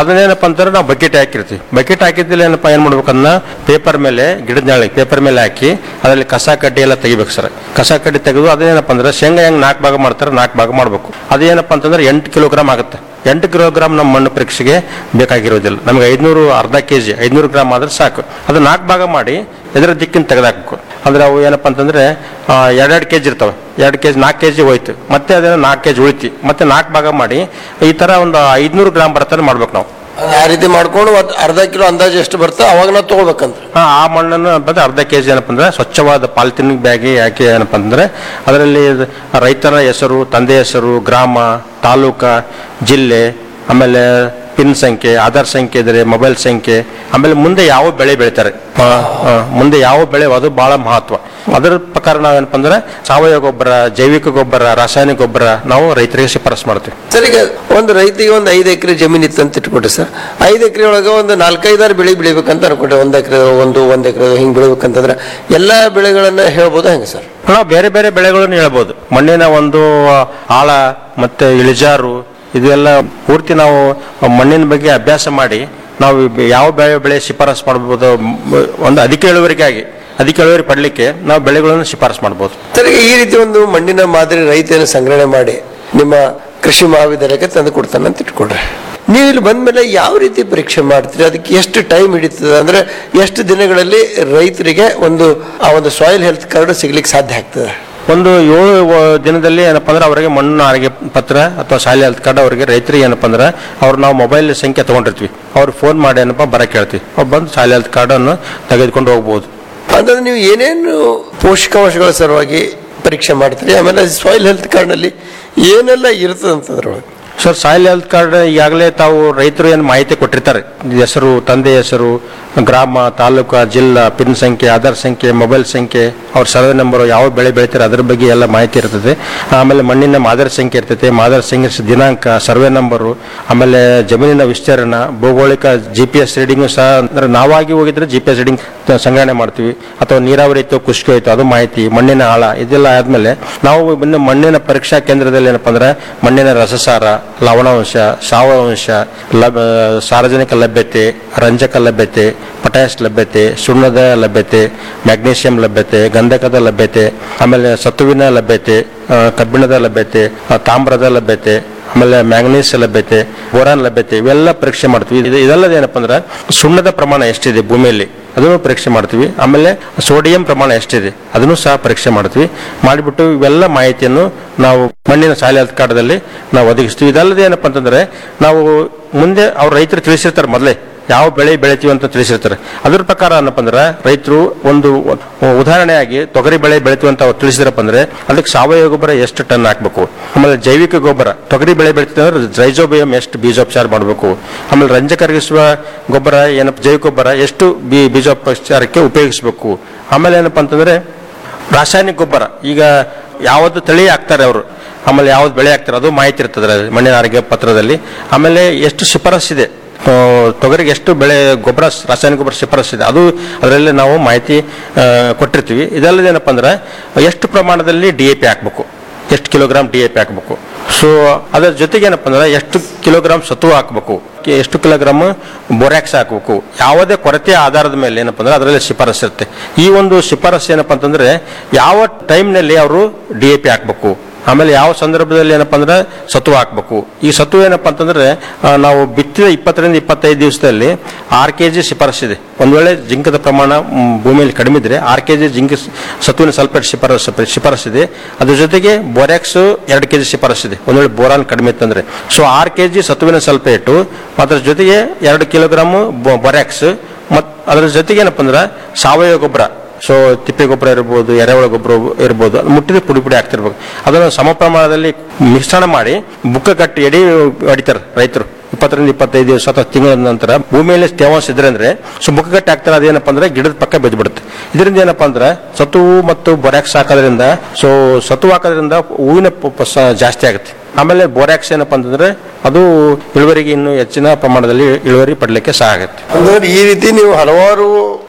ಅದನ್ನೇನಪ್ಪ ಅಂತಂದ್ರೆ ನಾವು ಬಕೆಟ್ ಹಾಕಿರ್ತೀವಿ ಬಕೆಟ್ ಹಾಕಿದ್ದಿಲ್ಲ ಏನಪ್ಪ ಏನ್ ಮಾಡ್ಬೇಕನ್ನ ಪೇಪರ್ ಮೇಲೆ ಗಿಡದ ನೆರಳಿ ಪೇಪರ್ ಮೇಲೆ ಹಾಕಿ ಅದರಲ್ಲಿ ಕಸ ಕಡ್ಡಿ ಎಲ್ಲ ತೆಗಿಬೇಕು ಸರ್ ಕಸ ಕಡ್ಡಿ ತೆಗೆದು ಅದೇನಪ್ಪ ಅಂದ್ರೆ ಶೇಂಗಾ ಹೆಂಗ್ ನಾಲ್ಕು ಭಾಗ ಮಾಡ್ತಾರೆ ನಾಲ್ಕು ಭಾಗ ಮಾಡಬೇಕು ಅದೇನಪ್ಪ ಅಂತಂದ್ರೆ ಎಂಟು ಕಿಲೋಗ್ರಾಮ್ ಆಗುತ್ತೆ ಎಂಟು ಕಿಲೋಗ್ರಾಮ್ ನಮ್ಮ ಮಣ್ಣು ಪರೀಕ್ಷೆಗೆ ಬೇಕಾಗಿರೋದಿಲ್ಲ ನಮಗೆ ಐದ್ನೂರು ಅರ್ಧ ಕೆಜಿ ಐದ್ನೂರು ಗ್ರಾಮ್ ಆದ್ರೆ ಸಾಕು ಅದು ನಾಲ್ಕು ಭಾಗ ಮಾಡಿ ಎದುರ ದಿಕ್ಕಿನ ತೆಗೆದಾಕಬೇಕು ಅಂದ್ರೆ ಅವು ಏನಪ್ಪ ಅಂತಂದ್ರೆ ಆ, ಎರಡೆರಡು ಕೆಜಿ ಇರ್ತವೆ ಎರಡು ಕೆಜಿ ನಾಲ್ಕು ಕೆಜಿ ಹೋಯ್ತು ಮತ್ತೆ ಅದೇನೋ ನಾಲ್ಕು ಕೆಜಿ ಉಳಿತಿ ಮತ್ತೆ ನಾಲ್ಕು ಭಾಗ ಮಾಡಿ ಈ ತರ ಒಂದು ಐದ್ನೂರು ಗ್ರಾಮ್ ಬರ್ತದೆ ಮಾಡ್ಬೇಕು ನಾವು ಆ ರೀತಿ ಮಾಡ್ಕೊಂಡು ಒಂದ್ ಅರ್ಧ ಕಿಲೋ ಅಂದಾಜು ಎಷ್ಟು ಬರ್ತದೆ ಅವಾಗ ನಾವು ತಗೋಬೇಕಂತ ಆ, ಆ ಮಣ್ಣನ್ನು ಬಂದು ಅರ್ಧ ಕೆಜಿ ಏನಪ್ಪ ಅಂದ್ರೆ ಸ್ವಚ್ಛವಾದ ಪಾಲಿಥಿನ್ ಬ್ಯಾಗಿ ಹಾಕಿ ಏನಪ್ಪ ಅಂದ್ರೆ ಅದರಲ್ಲಿ ರೈತರ ಹೆಸರು ತಂದೆ ಹೆಸರು ಗ್ರಾಮ ತಾಲೂಕ ಜಿಲ್ಲೆ ಆಮೇಲೆ ಪಿನ್ ಸಂಖ್ಯೆ ಆಧಾರ್ ಸಂಖ್ಯೆ ಇದ್ರೆ ಮೊಬೈಲ್ ಸಂಖ್ಯೆ ಆಮೇಲೆ ಮುಂದೆ ಯಾವ ಬೆಳೆ ಬೆಳಿತಾರೆ ಆ, ಆ, ಮುಂದೆ ಯಾವ ಬೆಳೆ ಅದು ಬಹಳ ಮಹತ್ವ ಅದರ ಪ್ರಕಾರ ನಾವೇನಪ್ಪ ಅಂದ್ರೆ ಸಾವಯವ ಗೊಬ್ಬರ ಜೈವಿಕ ಗೊಬ್ಬರ ರಾಸಾಯನಿಕ ಗೊಬ್ಬರ ನಾವು ರೈತರಿಗೆ ಶಿಫಾರಸು ಮಾಡ್ತೀವಿ ಸರ್ ಈಗ ಒಂದು ರೈತಿಗೆ ಒಂದು ಐದು ಎಕರೆ ಜಮೀನು ಇತ್ತು ಅಂತ ಇಟ್ಕೊಟ್ರಿ ಸರ್ ಐದು ಎಕರೆ ಒಳಗೆ ಒಂದು ನಾಲ್ಕೈದಾರು ಬೆಳೆ ಬೆಳಿಬೇಕಂತ ಅನ್ಕೊಂಡ್ರೆ ಒಂದು ಎಕರೆ ಒಂದು ಒಂದು ಎಕರೆ ಹಿಂಗೆ ಬೆಳಿಬೇಕಂತಂದ್ರೆ ಎಲ್ಲ ಬೆಳೆಗಳನ್ನ ಹೇಳ್ಬೋದು ಹೆಂಗೆ ಸರ್ ನಾವು ಬೇರೆ ಬೇರೆ ಬೆಳೆಗಳನ್ನು ಹೇಳ್ಬೋದು ಮಣ್ಣಿನ ಒಂದು ಆಳ ಮತ್ತೆ ಇಳಿಜಾರು ಇದೆಲ್ಲ ಪೂರ್ತಿ ನಾವು ಮಣ್ಣಿನ ಬಗ್ಗೆ ಅಭ್ಯಾಸ ಮಾಡಿ ನಾವು ಬೆ- ಯಾವ ಬೆಳೆ ಬೆಳೆ ಶಿಫಾರಸು ಮಾಡ್ಬೋದು ಮ್- ಒಂದು ಅಧಿಕ ಇಳುವರಿಗಾಗಿ ಅಧಿಕ ಇಳುವರಿ ಪಡಲಿಕ್ಕೆ ನಾವು ಬೆಳೆಗಳನ್ನು ಶಿಫಾರಸು ಮಾಡ್ಬೋದು ಸರ್ ಈಗ ಈ ರೀತಿ ಒಂದು ಮಣ್ಣಿನ ಮಾದರಿ ರೈತನ ಸಂಗ್ರಹಣೆ ಮಾಡಿ ನಿಮ್ಮ ಕೃಷಿ ಮಹಾವಿದ್ಯಾಲಯಕ್ಕೆ ತಂದು ಕೊಡ್ತಾನೆ ಅಂತ ಇಟ್ಕೊಡ್ರಿ ನೀವು ಇಲ್ಲಿ ಬಂದ್ಮೇಲೆ ಯಾವ ರೀತಿ ಪರೀಕ್ಷೆ ಮಾಡ್ತೀರಿ ಅದಕ್ಕೆ ಎಷ್ಟು ಟೈಮ್ ಹಿಡಿತದೆ ಅಂದ್ರೆ ಎಷ್ಟು ದಿನಗಳಲ್ಲಿ ರೈತರಿಗೆ ಒಂದು ಆ ಒಂದು ಸಾಯಿಲ್ ಹೆಲ್ತ್ ಕಾರ್ಡ್ ಸಿಗ್ಲಿಕ್ಕೆ ಸಾಧ್ಯ ಆಗ್ತದೆ ಒಂದು ಏಳು ವ- ದಿನದಲ್ಲಿ ಏನಪ್ಪ ಅಂದ್ರೆ ಅವರಿಗೆ ಮಣ್ಣು ಆರೋಗ್ಯ ಪತ್ರ ಅಥವಾ ಶಾಲೆ ಹೆಲ್ತ್ ಕಾರ್ಡ್ ಅವರಿಗೆ ರೈತರಿಗೆ ಏನಪ್ಪ ಅಂದ್ರೆ ಅವ್ರು ನಾವು ಮೊಬೈಲ್ ಸಂಖ್ಯೆ ತಗೊಂಡಿರ್ತೀವಿ ಅವ್ರು ಫೋನ್ ಮಾಡಿ ಏನಪ್ಪ ಬರಕ್ಕೆ ಹೇಳ್ತೀವಿ ಅವ್ರು ಬಂದು ಶಾಲೆ ಹೆಲ್ತ್ ಕಾರ್ಡ್ ಅನ್ನು ತೆಗೆದುಕೊಂಡು ಹೋಗ್ಬೋದು ಅಂತಂದ್ರೆ ನೀವು ಏನೇನು ಪೋಷಕಾಂಶಗಳ ಸಲುವಾಗಿ ಪರೀಕ್ಷೆ ಮಾಡ್ತೀರಿ ಆಮೇಲೆ ಸಾಯಿಲ್ ಹೆಲ್ತ್ ಕಾರ್ಡ್ನಲ್ಲಿ ಏನೆಲ್ಲ ಇರ್ತದೆ ಅಂತಂದ್ರೊಳಗೆ ಸರ್ ಸಾಯಿಲ್ ಹೆಲ್ತ್ ಕಾರ್ಡ್ ಈಗಾಗಲೇ ತಾವು ರೈತರು ಏನು ಮಾಹಿತಿ ಕೊಟ್ಟಿರ್ತಾರೆ ಹೆಸರು ತಂದೆ ಹೆಸರು ಗ್ರಾಮ ತಾಲೂಕು ಜಿಲ್ಲಾ ಪಿನ್ ಸಂಖ್ಯೆ ಆಧಾರ್ ಸಂಖ್ಯೆ ಮೊಬೈಲ್ ಸಂಖ್ಯೆ ಅವ್ರ ಸರ್ವೆ ನಂಬರ್ ಯಾವ ಬೆಳೆ ಬೆಳಿತಾರೆ ಅದ್ರ ಬಗ್ಗೆ ಎಲ್ಲ ಮಾಹಿತಿ ಇರ್ತದೆ ಆಮೇಲೆ ಮಣ್ಣಿನ ಮಾದರಿ ಸಂಖ್ಯೆ ಇರ್ತೈತೆ ಮಾದರಿ ಸಂಖ್ಯೆ ದಿನಾಂಕ ಸರ್ವೆ ನಂಬರು ಆಮೇಲೆ ಜಮೀನಿನ ವಿಸ್ತೀರ್ಣ ಭೌಗೋಳಿಕ ಜಿ ಪಿ ಎಸ್ ರೀಡಿಂಗು ಸಹ ಅಂದ್ರೆ ನಾವಾಗಿ ಹೋಗಿದ್ರೆ ಜಿ ಪಿ ಎಸ್ ರೀಡಿಂಗ್ ಸಂಗ್ರಹಣೆ ಮಾಡ್ತೀವಿ ಅಥವಾ ನೀರಾವರಿ ಇತ್ತು ಕುಷ್ಕ ಇತ್ತು ಅದು ಮಾಹಿತಿ ಮಣ್ಣಿನ ಆಳ ಇದೆಲ್ಲ ಆದ್ಮೇಲೆ ನಾವು ಇನ್ನು ಮಣ್ಣಿನ ಪರೀಕ್ಷಾ ಕೇಂದ್ರದಲ್ಲಿ ಏನಪ್ಪ ಅಂದ್ರೆ ಮಣ್ಣಿನ ರಸಸಾರ ಲವಣಾಂಶ ಸಾವಯವಾಂಶ ಲಭ ಸಾರ್ವಜನಿಕ ಲಭ್ಯತೆ ರಂಜಕ ಲಭ್ಯತೆ ಪೊಟ್ಯಾಶ್ ಲಭ್ಯತೆ ಸುಣ್ಣದ ಲಭ್ಯತೆ ಮ್ಯಾಗ್ನೀಷಿಯಂ ಲಭ್ಯತೆ ಗಂಧಕದ ಲಭ್ಯತೆ ಆಮೇಲೆ ಸತುವಿನ ಲಭ್ಯತೆ ಆ, ಕಬ್ಬಿಣದ ಲಭ್ಯತೆ ಆ, ತಾಮ್ರದ ಲಭ್ಯತೆ ಆಮೇಲೆ ಮ್ಯಾಂಗನೀಸ್ ಲಭ್ಯತೆ ಬೋರಾನ್ ಲಭ್ಯತೆ ಇವೆಲ್ಲ ಪರೀಕ್ಷೆ ಮಾಡ್ತೀವಿ ಇದು ಇದಲ್ಲದೆ ಏನಪ್ಪ ಅಂದ್ರೆ ಸುಣ್ಣದ ಪ್ರಮಾಣ ಎಷ್ಟಿದೆ ಭೂಮಿಯಲ್ಲಿ ಅದನ್ನು ಪರೀಕ್ಷೆ ಮಾಡ್ತೀವಿ ಆಮೇಲೆ ಸೋಡಿಯಂ ಪ್ರಮಾಣ ಎಷ್ಟಿದೆ ಅದನ್ನು ಸಹ ಪರೀಕ್ಷೆ ಮಾಡ್ತೀವಿ ಮಾಡಿಬಿಟ್ಟು ಇವೆಲ್ಲ ಮಾಹಿತಿಯನ್ನು ನಾವು ಮಣ್ಣಿನ ಶಾಲೆ ಹೆಲ್ತ್ ಕಾರ್ಡ್ದಲ್ಲಿ ನಾವು ಒದಗಿಸ್ತೀವಿ ಇದಲ್ಲದೆ ಏನಪ್ಪ ಅಂತಂದ್ರೆ ನಾವು ಮುಂದೆ ಅವ್ರ ರೈತರು ತಿಳಿಸಿರ್ತಾರೆ ಮೊದಲೇ ಯಾವ ಬೆಳೆ ಬೆಳಿತೀವಿ ಅಂತ ತಿಳಿಸಿರ್ತಾರೆ ಅದ್ರ ಪ್ರಕಾರ ಏನಪ್ಪ ಅಂದ್ರೆ ರೈತರು ಒಂದು ಉದಾಹರಣೆಯಾಗಿ ತೊಗರಿ ಬೆಳೆ ಬೆಳಿತೀವಿ ಅಂತ ಅವ್ರು ತಿಳಿಸಿದ್ರಪ್ಪ ಅಂದ್ರೆ ಅದಕ್ಕೆ ಸಾವಯವ ಗೊಬ್ಬರ ಎಷ್ಟು ಟನ್ ಹಾಕ್ಬೇಕು ಆಮೇಲೆ ಜೈವಿಕ ಗೊಬ್ಬರ ತೊಗರಿ ಬೆಳೆ ಬೆಳಿತೀವಿ ಅಂದ್ರೆ ರೈಜೋಬಿಯಂ ಎಷ್ಟು ಬೀಜೋಪಚಾರ ಮಾಡಬೇಕು ಆಮೇಲೆ ರಂಜಕ ಕರಗಿಸುವ ಗೊಬ್ಬರ ಏನಪ್ಪ ಜೈವಿಕ ಗೊಬ್ಬರ ಎಷ್ಟು ಬೀ ಬೀಜೋಪಚಾರಕ್ಕೆ ಉಪಯೋಗಿಸಬೇಕು ಆಮೇಲೆ ಏನಪ್ಪ ಅಂತಂದ್ರೆ ರಾಸಾಯನಿಕ ಗೊಬ್ಬರ ಈಗ ಯಾವ್ದು ತಳಿ ಹಾಕ್ತಾರೆ ಅವರು ಆಮೇಲೆ ಯಾವ್ದು ಬೆಳೆ ಹಾಕ್ತಾರೆ ಅದು ಮಾಹಿತಿ ಇರ್ತದೆ ಮಣ್ಣಿನ ಆರೋಗ್ಯ ಪತ್ರದಲ್ಲಿ ಆಮೇಲೆ ಎಷ್ಟು ಶಿಫಾರಸ್ಸಿದೆ ಆ, ತೊಗರಿಗೆ ಎಷ್ಟು ಬೆಳೆ ಗೊಬ್ಬರ ರಾಸಾಯನಿಕ ಗೊಬ್ಬರ ಶಿಫಾರಸ್ಸಿದೆ ಅದು ಅದರಲ್ಲಿ ನಾವು ಮಾಹಿತಿ ಆ, ಕೊಟ್ಟಿರ್ತೀವಿ ಇದಲ್ಲದೆ ಏನಪ್ಪ ಅಂದ್ರೆ ಎಷ್ಟು ಪ್ರಮಾಣದಲ್ಲಿ ಡಿ ಎ ಪಿ ಹಾಕ್ಬೇಕು ಎಷ್ಟು ಕಿಲೋಗ್ರಾಮ್ ಡಿ ಎ ಪಿ ಹಾಕ್ಬೇಕು ಸೊ ಅದರ ಜೊತೆಗೆ ಏನಪ್ಪ ಅಂದ್ರೆ ಎಷ್ಟು ಕಿಲೋಗ್ರಾಮ್ ಸತ್ವ ಹಾಕ್ಬೇಕು ಕೆ- ಎಷ್ಟು ಕಿಲೋಗ್ರಾಮ್ ಬೋರ್ಯಾಕ್ಸ್ ಹಾಕ್ಬೇಕು ಯಾವುದೇ ಕೊರತೆ ಆಧಾರದ ಮೇಲೆ ಏನಪ್ಪ ಅಂದ್ರೆ ಅದರಲ್ಲಿ ಶಿಫಾರಸ್ ಇರುತ್ತೆ ಈ ಒಂದು ಶಿಫಾರಸ್ ಏನಪ್ಪ ಅಂತಂದ್ರೆ ಯಾವ ಟೈಮ್ನಲ್ಲಿ ಅವರು ಡಿ ಎ ಪಿ ಹಾಕ್ಬೇಕು ಆಮೇಲೆ ಯಾವ ಸಂದರ್ಭದಲ್ಲಿ ಏನಪ್ಪ ಅಂದ್ರೆ ಸತ್ವ ಹಾಕ್ಬೇಕು ಈ ಸತ್ವ ಏನಪ್ಪ ಅಂತಂದ್ರೆ ಆ, ನಾವು ಬಿತ್ತಿದ ಇಪ್ಪತ್ತರಿಂದ ಇಪ್ಪತ್ತೈದು ದಿವಸದಲ್ಲಿ ಆರು ಕೆ ಜಿ ಶಿಫಾರಸ್ ಇದೆ ಒಂದ್ ವೇಳೆ ಜಿಂಕದ ಪ್ರಮಾಣ ಮ್, ಭೂಮಿಯಲ್ಲಿ ಕಡಿಮೆ ಇದ್ರೆ ಆರು ಕೆ ಜಿ ಜಿಂಕ್ ಸತ್ವಿನ ಸಲ್ಫೇಟ್ ಶಿಫಾರಸ್ ಶಿಫಾರಸ್ ಇದೆ ಅದ್ರ ಜೊತೆಗೆ ಬೋರ್ಯಾಕ್ಸ್ ಎರಡು ಕೆ ಜಿ ಶಿಫಾರಸ್ ಇದೆ ಒಂದ್ ವೇಳೆ ಬೋರಾನ್ ಕಡಿಮೆ ಇತ್ತಂದ್ರೆ ಸೊ ಆರು ಕೆ ಜಿ ಸತ್ವಿನ ಸಲ್ಫೇಟು ಅದ್ರ ಜೊತೆಗೆ ಎರಡು ಕಿಲೋಗ್ರಾಮ್ ಬೋರ್ಯಾಕ್ಸ್ ಮತ್ ಅದ್ರ ಜೊತೆಗೆ ಏನಪ್ಪ ಅಂದ್ರೆ ಸಾವಯವ ಗೊಬ್ಬರ ಸೊ ತಿಪ್ಪೆ ಗೊಬ್ಬರ ಇರ್ಬೋದು ಎರೆಹುಳ ಗೊಬ್ಬರ ಇರ್ಬೋದು ಅದು ಮುಟ್ಟಿದ ಪುಡಿ ಪುಡಿ ಆಗ್ತಿರ್ಬೇಕು ಅದನ್ನು ಸಮ ಪ್ರಮಾಣದಲ್ಲಿ ಮಿಶ್ರಣ ಮಾಡಿ ಬುಕ್ಕ ಕಟ್ಟಿ ಎಡಿ ಹೊಡಿತಾರೆ ರೈತರು ಇಪ್ಪತ್ತರಿಂದ ಇಪ್ಪತ್ತೈದು ದಿವಸ ಅಥವಾ ತಿಂಗಳ ನಂತರ ಭೂಮಿಯಲ್ಲಿ ತೇವಾಂಶ ಇದ್ರೆ ಅಂದ್ರೆ ಸೊ ಬುಕ್ಕ ಕಟ್ಟಿ ಹಾಕ್ತಾರೆ ಅದೇನಪ್ಪ ಅಂದ್ರೆ ಗಿಡದ ಪಕ್ಕ ಬಿದ್ದು ಬಿಡುತ್ತೆ ಇದರಿಂದ ಏನಪ್ಪಾ ಅಂದ್ರೆ ಸತುವು ಮತ್ತು ಬೊರ್ಯಾಕ್ಸ್ ಹಾಕೋದ್ರಿಂದ ಸೊ ಸತು ಹಾಕೋದ್ರಿಂದ ಹೂವಿನ ಪ- ಪ- ಸ- ಜಾಸ್ತಿ ಆಗುತ್ತೆ ಆಮೇಲೆ ಬೋರ್ಯಾಕ್ಸ್ ಏನಪ್ಪಾ ಅಂತಂದ್ರೆ ಅದು ಇಳುವರಿಗೆ ಇನ್ನು ಹೆಚ್ಚಿನ ಪ್ರಮಾಣದಲ್ಲಿ ಇಳುವರಿ ಪಡಲಿಕ್ಕೆ ಸಹ ಆಗುತ್ತೆ ಅಂದ್ರೆ ಈ ರೀತಿ ನೀವು ಹಲವಾರು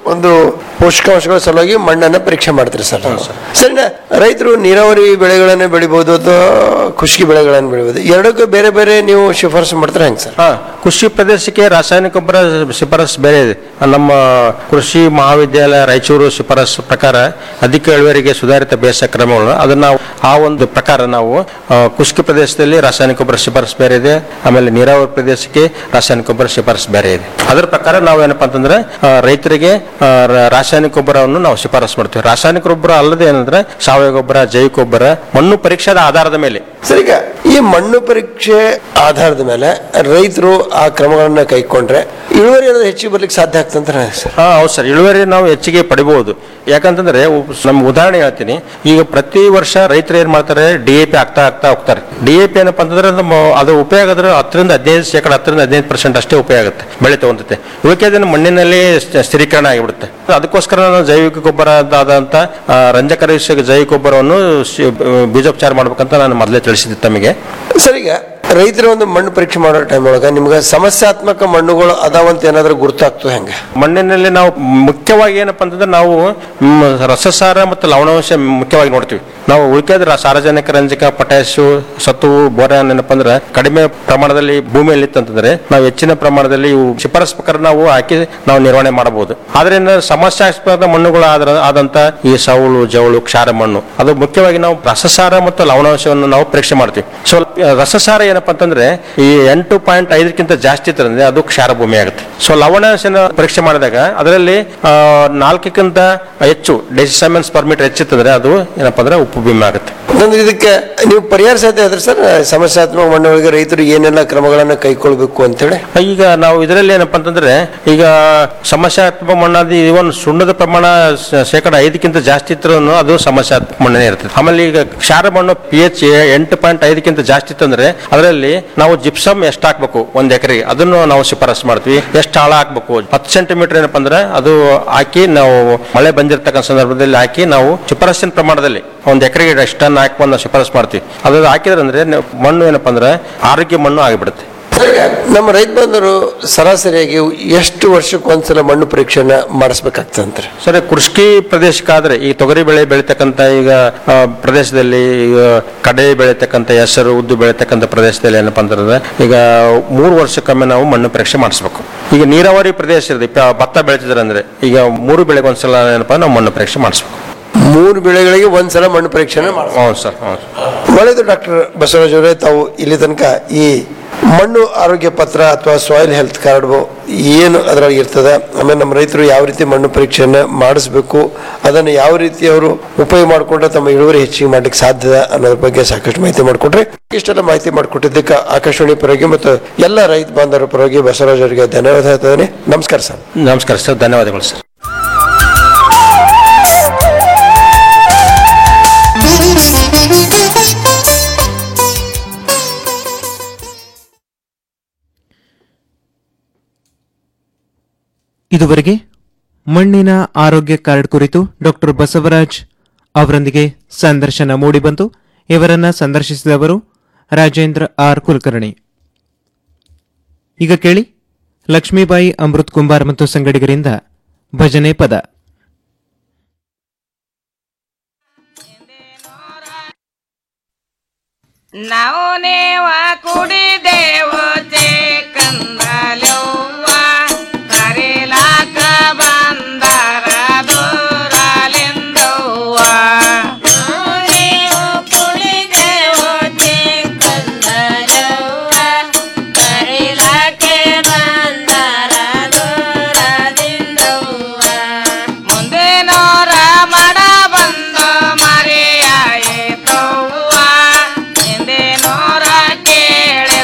ಒಂದು ಪೋಷಕಾಂಶಗಳ ಸಲುವಾಗಿ ಮಣ್ಣನ್ನ ಪರೀಕ್ಷೆ ಮಾಡ್ತೀರಿ ಸರ್ ಸರಿನಾ ರೈತರು ನೀರಾವರಿ ಬೆಳೆಗಳನ್ನ ಬೆಳಿಬಹುದು ಅಥವಾ ಖುಷ್ಕಿ ಬೆಳೆಗಳನ್ನ ಬೆಳಿಬಹುದು ಎರಡಕ್ಕೂ ಬೇರೆ ಬೇರೆ ನೀವು ಶಿಫಾರಸು ಮಾಡ್ತಾರೆ ಹೆಂಗ್ ಸರ್ ಹಾ ಕೃಷಿ ಪ್ರದೇಶಕ್ಕೆ ರಾಸಾಯನಿಕ ಗೊಬ್ಬರ ಶಿಫಾರಸ್ ಬೇರೆ ಇದೆ ನಮ್ಮ ಕೃಷಿ ಮಹಾವಿದ್ಯಾಲಯ ರಾಯಚೂರು ಶಿಫಾರಸ್ ಪ್ರಕಾರ ಅಧಿಕ ಇಳುವರಿಗೆ ಸುಧಾರಿತ ಬೇಸಾಯ ಕ್ರಮಗಳು ಅದನ್ನ ನಾವು ಆ ಒಂದು ಪ್ರಕಾರ ನಾವು ಆ, ಕೃಷಿ ಪ್ರದೇಶದಲ್ಲಿ ರಾಸಾಯನಿಕ ಗೊಬ್ಬರ ಶಿಫಾರಸ್ ಬೇರೆ ಇದೆ ಆಮೇಲೆ ನೀರಾವರಿ ಪ್ರದೇಶಕ್ಕೆ ರಾಸಾಯನಿಕ ಗೊಬ್ಬರ ಶಿಫಾರಸ್ ಬೇರೆ ಇದೆ ಅದರ ಪ್ರಕಾರ ನಾವು ಏನಪ್ಪಾ ಅಂತಂದ್ರೆ ಆ, ರೈತರಿಗೆ ಆ, ರ- ರಾಸಾಯನಿಕ ಗೊಬ್ಬರವನ್ನು ನಾವು ಶಿಫಾರಸ್ ಮಾಡ್ತೀವಿ ರಾಸಾಯನಿಕ ಗೊಬ್ಬರ ಅಲ್ಲದೆ ಏನಂದ್ರೆ ಸಾವಯವ ಗೊಬ್ಬರ ಜೈವಿಕ ಗೊಬ್ಬರ ಮಣ್ಣು ಪರೀಕ್ಷಾದ ಆಧಾರದ ಮೇಲೆ ಸರ್ ಈಗ ಈ ಮಣ್ಣು ಪರೀಕ್ಷೆ ಆಧಾರದ ಮೇಲೆ ರೈತರು ಆ ಕ್ರಮಗಳನ್ನ ಕೈಕೊಂಡ್ರೆ ಇಳುವರಿ ಅನ್ನೋದು ಹೆಚ್ಚಿಗೆ ಬರ್ಲಿಕ್ಕೆ ಸಾಧ್ಯ ಆಗ್ತಂತ ಸರ್ ಹಾ ಹೌದು ಸರ್ ಇಳುವರಿ ನಾವು ಹೆಚ್ಚಿಗೆ ಪಡಿಬಹುದು ಯಾಕಂತಂದ್ರೆ ಉ- ನಮ್ಮ ಉದಾಹರಣೆ ಹೇಳ್ತೀನಿ ಈಗ ಪ್ರತಿ ವರ್ಷ ರೈತರು ಏನ್ ಮಾಡ್ತಾರೆ ಡಿ ಎ ಪಿ ಆಗ್ತಾ ಆಗ್ತಾ ಹೋಗ್ತಾರೆ ಡಿ ಎ ಪಿ ಏನಪ್ಪಾ ಅಂತಂದ್ರೆ ನಮ್ಮ ಅದು ಉಪಯೋಗ ಆದ್ರೆ ಹತ್ತರಿಂದ ಹದಿನೈದು ಶೇಕಡ ಹತ್ತರಿಂದ ಹದಿನೈದು ಪರ್ಸೆಂಟ್ ಅಷ್ಟೇ ಉಪಯೋಗ ಆಗುತ್ತೆ ಬೆಳೆ ತಗೊಂತೈತೆ ಉಳಿಕೆದನ್ನು ಮಣ್ಣಿನಲ್ಲಿ ಸ- ಸ್ಥಿರೀಕರಣ ಆಗಿಬಿಡುತ್ತೆ ಅದಕ್ಕೋಸ್ಕರ ನಾವು ಜೈವಿಕ ಗೊಬ್ಬರ ಆದಂತ ಆ, ರಂಜಕರಹಿತ ಜೈವಿಕ ಗೊಬ್ಬರವನ್ನು ಶಿ- ಬೀಜೋಪಚಾರ ಮಾಡ್ಬೇಕಂತ ನಾನು ಮೊದಲೇ ತಿಳಿಸಿದ್ದೆ ತಮಗೆ ಸರ್ ಈಗ ರೈತರ ಒಂದು ಮಣ್ಣು ಪರೀಕ್ಷೆ ಮಾಡೋ ಟೈಮ್ ಒಳಗ ನಿಮ್ಗೆ ಸಮಸ್ಯಾತ್ಮಕ ಮಣ್ಣುಗಳು ಅದಾವಂತ ಏನಾದ್ರೂ ಗುರುತಾಗ್ತದೆ ಹೆಂಗೆ ಮಣ್ಣಿನಲ್ಲಿ ನಾವು ಮುಖ್ಯವಾಗಿ ಏನಪ್ಪಾ ಅಂತಂದ್ರೆ ನಾವು ಮ್, ರಸಸಾರ ಮತ್ತು ಲವಣಾಂಶ ಮುಖ್ಯವಾಗಿ ನೋಡ್ತೀವಿ ನಾವು ಉಳಿಕೆದ ಸಾರಜನಕ ರಂಜಕ ಪೊಟ್ಯಾಶು ಸತ್ತುವು ಬೋರಾನ್ ಏನಪ್ಪಾ ಅಂದ್ರೆ ಕಡಿಮೆ ಪ್ರಮಾಣದಲ್ಲಿ ಭೂಮಿಯಲ್ಲಿ ಇತ್ತಂತಂದ್ರೆ ನಾವು ಹೆಚ್ಚಿನ ಪ್ರಮಾಣದಲ್ಲಿ ಇವು ಶಿಫಾರಸ್ ಪ್ರಕಾರ ನಾವು ಹಾಕಿ ನಾವು ನಿರ್ವಹಣೆ ಮಾಡಬಹುದು ಆದ್ರೆ ಇನ್ನು ಸಮಸ್ಯಾಸ್ಪದ ಮಣ್ಣುಗಳು ಆದ್ರ ಆದಂತ ಈ ಸೌಳು ಜವಳು ಕ್ಷಾರ ಮಣ್ಣು ಅದು ಮುಖ್ಯವಾಗಿ ನಾವು ರಸಸಾರ ಮತ್ತು ಲವಣಾಂಶವನ್ನು ನಾವು ಪರೀಕ್ಷೆ ಮಾಡ್ತೀವಿ ಸೊ ರಸಸಾರ ಏನಪ್ಪಾ ಅಂತಂದ್ರೆ ಈ ಎಂಟು ಪಾಯಿಂಟ್ ಐದಕ್ಕಿಂತ ಜಾಸ್ತಿ ಇರ್ತದೆ ಅದು ಕ್ಷಾರ ಭೂಮಿ ಆಗುತ್ತೆ ಸೊ ಲವಣಾಂಶನ ಪರೀಕ್ಷೆ ಮಾಡಿದಾಗ ಅದರಲ್ಲಿ ಆ, ನಾಲ್ಕಕ್ಕಿಂತ ಹೆಚ್ಚು ಡೆಸಿಸಮೆನ್ಸ್ ಪರ್ ಮೀಟರ್ ಹೆಚ್ಚಿತ್ತಂದ್ರೆ ಅದು ಏನಪ್ಪಾ ಅಂದ್ರೆ ಉಪ್ಪು ಭೂಮಿ ಆಗುತ್ತೆ ಅಂದ್ರೆ ಇದಕ್ಕೆ ನೀವು ಪರಿಹಾರ ಸಾಧ್ಯ ಆದ್ರೆ ಸರ್ ಸಮಸ್ಯಾತ್ಮಕ ಮಣ್ಣುಗಳಿಗೆ ರೈತರು ಏನೆಲ್ಲ ಕ್ರಮಗಳನ್ನ ಕೈಗೊಳ್ಬೇಕು ಅಂತೇಳಿ ಈಗ ನಾವು ಇದರಲ್ಲಿ ಏನಪ್ಪಾ ಅಂತಂದ್ರೆ ಈಗ ಸಮಸ್ಯಾತ್ಮಕ ಮಣ್ಣಾದ ಇವನ್ ಸುಣ್ಣದ ಪ್ರಮಾಣ ಶ- ಶೇಕಡ ಐದಕ್ಕಿಂತ ಜಾಸ್ತಿ ಇದ್ರೂ ಅದು ಸಮಸ್ಯಾತ್ಮಕ ಮಣ್ಣನೇ ಇರ್ತದೆ ಆಮೇಲೆ ಈಗ ಕ್ಷಾರ ಮಣ್ಣು ಪಿ ಎಚ್ ಎಂಟು ಪಾಯಿಂಟ್ ಐದಕ್ಕಿಂತ ಜಾಸ್ತಿ ಇತ್ತಂದ್ರೆ ಅದರಲ್ಲಿ ನಾವು ಜಿಪ್ಸಮ್ ಎಷ್ಟು ಹಾಕ್ಬೇಕು ಒಂದ್ ಎಕರೆಗೆ ಅದನ್ನು ನಾವು ಶಿಫಾರಸ್ ಮಾಡ್ತೀವಿ ಎಷ್ಟು ಆಳ ಹಾಕ್ಬೇಕು ಹತ್ತು ಸೆಂಟಿಮೀಟರ್ ಏನಪ್ಪಾ ಅಂದ್ರೆ ಅದು ಹಾಕಿ ನಾವು ಮಳೆ ಬಂದಿರತಕ್ಕಂಥ ಸಂದರ್ಭದಲ್ಲಿ ಹಾಕಿ ನಾವು ಶಿಫಾರಸ್ಸಿನ ಪ್ರಮಾಣದಲ್ಲಿ ಒಂದ್ ಎಕರೆಗೆ ಎಷ್ಟು ಟನ್ ಹಾಕಿ ನಾವು ಶಿಫಾರಸ್ ಮಾಡ್ತೀವಿ ಅದು ಹಾಕಿದ್ರೆ ಅಂದ್ರೆ ನ- ಮಣ್ಣು ಏನಪ್ಪಾ ಅಂದ್ರೆ ಆರೋಗ್ಯ ಮಣ್ಣು ಆಗಿಬಿಡುತ್ತೆ ಸರ್, ಈಗ ನಮ್ಮ ರೈತ ಬಂಧುರು ಸರಾಸರಿಯಾಗಿ ಎಷ್ಟು ವರ್ಷಕ್ಕೆ ಒಂದ್ಸಲ ಮಣ್ಣು ಪರೀಕ್ಷೆನ ಮಾಡಿಸ್ಬೇಕಾಗ್ತಂತ್ರಿ ಸರಿ ಕೃಷಿ ಪ್ರದೇಶಕ್ಕಾದ್ರೆ ಈ ತೊಗರಿ ಬೆಳೆ ಬೆಳೀತಕ್ಕಂಥ ಈಗ ಆ, ಪ್ರದೇಶದಲ್ಲಿ ಈಗ ಕಡೆ ಬೆಳೀತಕ್ಕಂಥ ಹೆಸರು ಉದ್ದು ಬೆಳೀತಕ್ಕಂಥ ಪ್ರದೇಶದಲ್ಲಿ ಏನಪ್ಪಾ ಅಂತಂದ್ರೆ ಈಗ ಮೂರು ವರ್ಷಕ್ಕೊಮ್ಮೆ ನಾವು ಮಣ್ಣು ಪರೀಕ್ಷೆ ಮಾಡಿಸ್ಬೇಕು ಈಗ ನೀರಾವರಿ ಪ್ರದೇಶ ಇರುತ್ತೆ ಪ- ಭತ್ತ ಬೆಳೀತಿದ್ರೆ ಅಂದ್ರೆ ಈಗ ಮೂರು ಬೆಳೆಗೆ ಒಂದ್ಸಲ ಏನಪ್ಪಾ ನಾವು ಮಣ್ಣು ಪರೀಕ್ಷೆ ಮಾಡಿಸ್ಬೇಕು ಮೂರು ಬೆಳೆಗಳಿಗೆ ಒಂದ್ಸಲ ಮಣ್ಣು ಪರೀಕ್ಷೆನ ಮಾಡ್ಬೇಕು ಹೌದು ಸರ್ ಹೌದು ಒಳ್ಳೆಯದು ಡಾಕ್ಟರ್ ಬಸವರಾಜ್ ಅವರೇ ತಾವು ಇಲ್ಲಿ ತನಕ ಈ ಮಣ್ಣು ಆರೋಗ್ಯ ಪತ್ರ ಅಥವಾ ಸಾಯಿಲ್ ಹೆಲ್ತ್ ಕಾರ್ಡ್ ಏನು ಅದರೊಳಗೆ ಇರ್ತದೆ ಆಮೇಲೆ ನಮ್ಮ ರೈತರು ಯಾವ ರೀತಿ ಮಣ್ಣು ಪರೀಕ್ಷೆಯನ್ನ ಮಾಡಿಸ್ಬೇಕು ಅದನ್ನು ಯಾವ ರೀತಿ ಅವರು ಉಪಯೋಗ ಮಾಡಿಕೊಂಡ್ರೆ ತಮ್ಮ ಇಳುವರಿ ಹೆಚ್ಚಿಗೆ ಮಾಡ್ಲಿಕ್ಕೆ ಸಾಧ್ಯ ಅನ್ನೋದ್ರ ಬಗ್ಗೆ ಸಾಕಷ್ಟು ಮಾಹಿತಿ ಮಾಡಿಕೊಟ್ರೆ ಇಷ್ಟೆಲ್ಲ ಮಾಹಿತಿ ಮಾಡಿಕೊಟ್ಟಿದ್ದಕ್ಕೆ ಆಕಾಶವಾಣಿ ಪರವಾಗಿ ಮತ್ತು ಎಲ್ಲ ರೈತ ಬಾಂಧವರ ಪರವಾಗಿ ಬಸವರಾಜ್ ಅವರಿಗೆ ಧನ್ಯವಾದ ಹೇಳ್ತೇನೆ ನಮಸ್ಕಾರ ಸರ್ ನಮಸ್ಕಾರ ಸರ್ ಧನ್ಯವಾದಗಳು ಸರ್ ಇದುವರೆಗೆ ಮಣ್ಣಿನ ಆರೋಗ್ಯ ಕಾರ್ಡ್ ಕುರಿತು ಡಾಕ್ಟರ್ ಬಸವರಾಜ್ ಅವರೊಂದಿಗೆ ಸಂದರ್ಶನ ಮೂಡಿಬಂತು ಇವರನ್ನ ಸಂದರ್ಶಿಸಿದವರು ರಾಜೇಂದ್ರ ಆರ್ ಕುಲಕರ್ಣಿ ಈಗ ಕೇಳಿ ಲಕ್ಷ್ಮೀಬಾಯಿ ಅಮೃತ್ ಕುಂಬಾರ್ ಮತ್ತು ಸಂಗಡಿಗರಿಂದ ಭಜನೆ ಪದ ನಾವು ನೇವ ಕುಡಿದೇವು ಕಂದಲವ್ವ ಕರಿಲಾಕ ಬಂದರ ದೂರಲಿಂದವ್ವ ನೀವು ಕುಡಿದೇವು ಕಂದಲವ್ವ ಕರಿಲಾಕೆ ಬಂದರ ದೂರದಿಂದವ್ವ ಮುಂದಿನೋರ ಮಡ ಬಂದು ಮರೆಯಾಯಿತವ್ವ ಹಿಂದಿನೋರ ಕೇಳಿ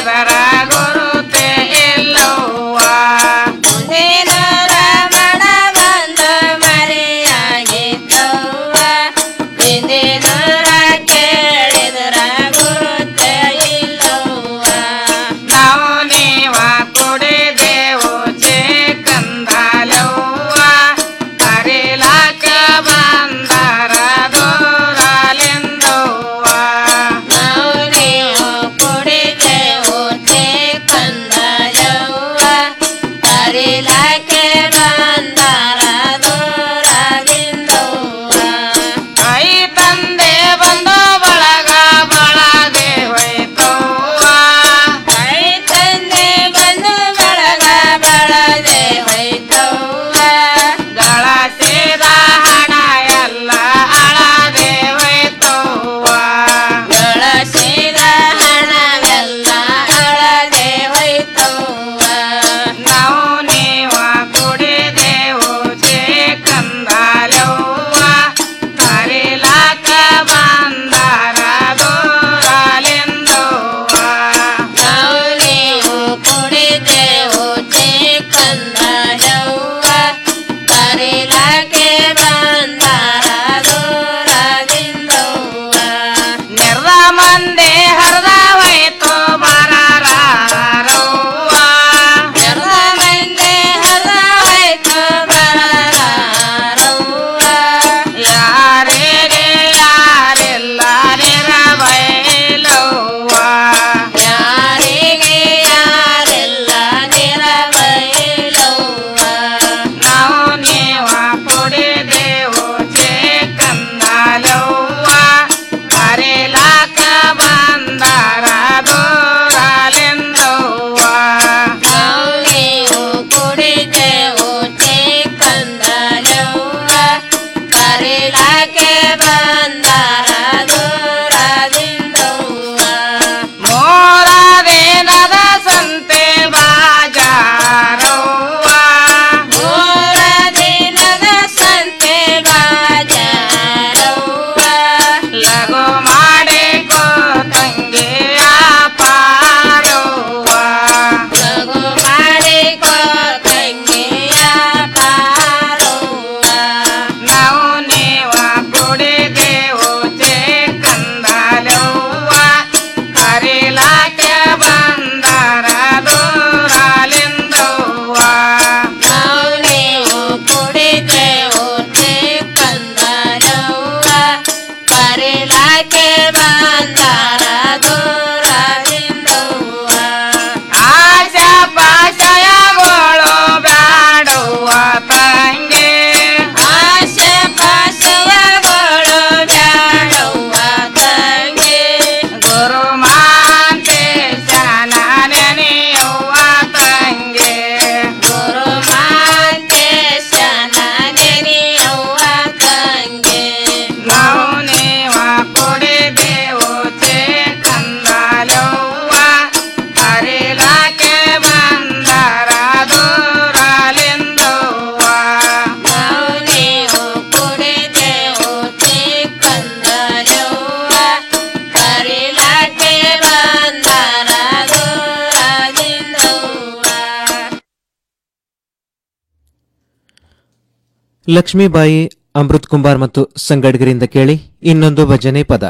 ಲಕ್ಷ್ಮೀಬಾಯಿ ಅಮೃತ್ ಕುಂಬಾರ್ ಮತ್ತು ಸಂಗಡ್ಗರಿಂದ ಕೇಳಿ ಇನ್ನೊಂದು ಭಜನೆ ಪದ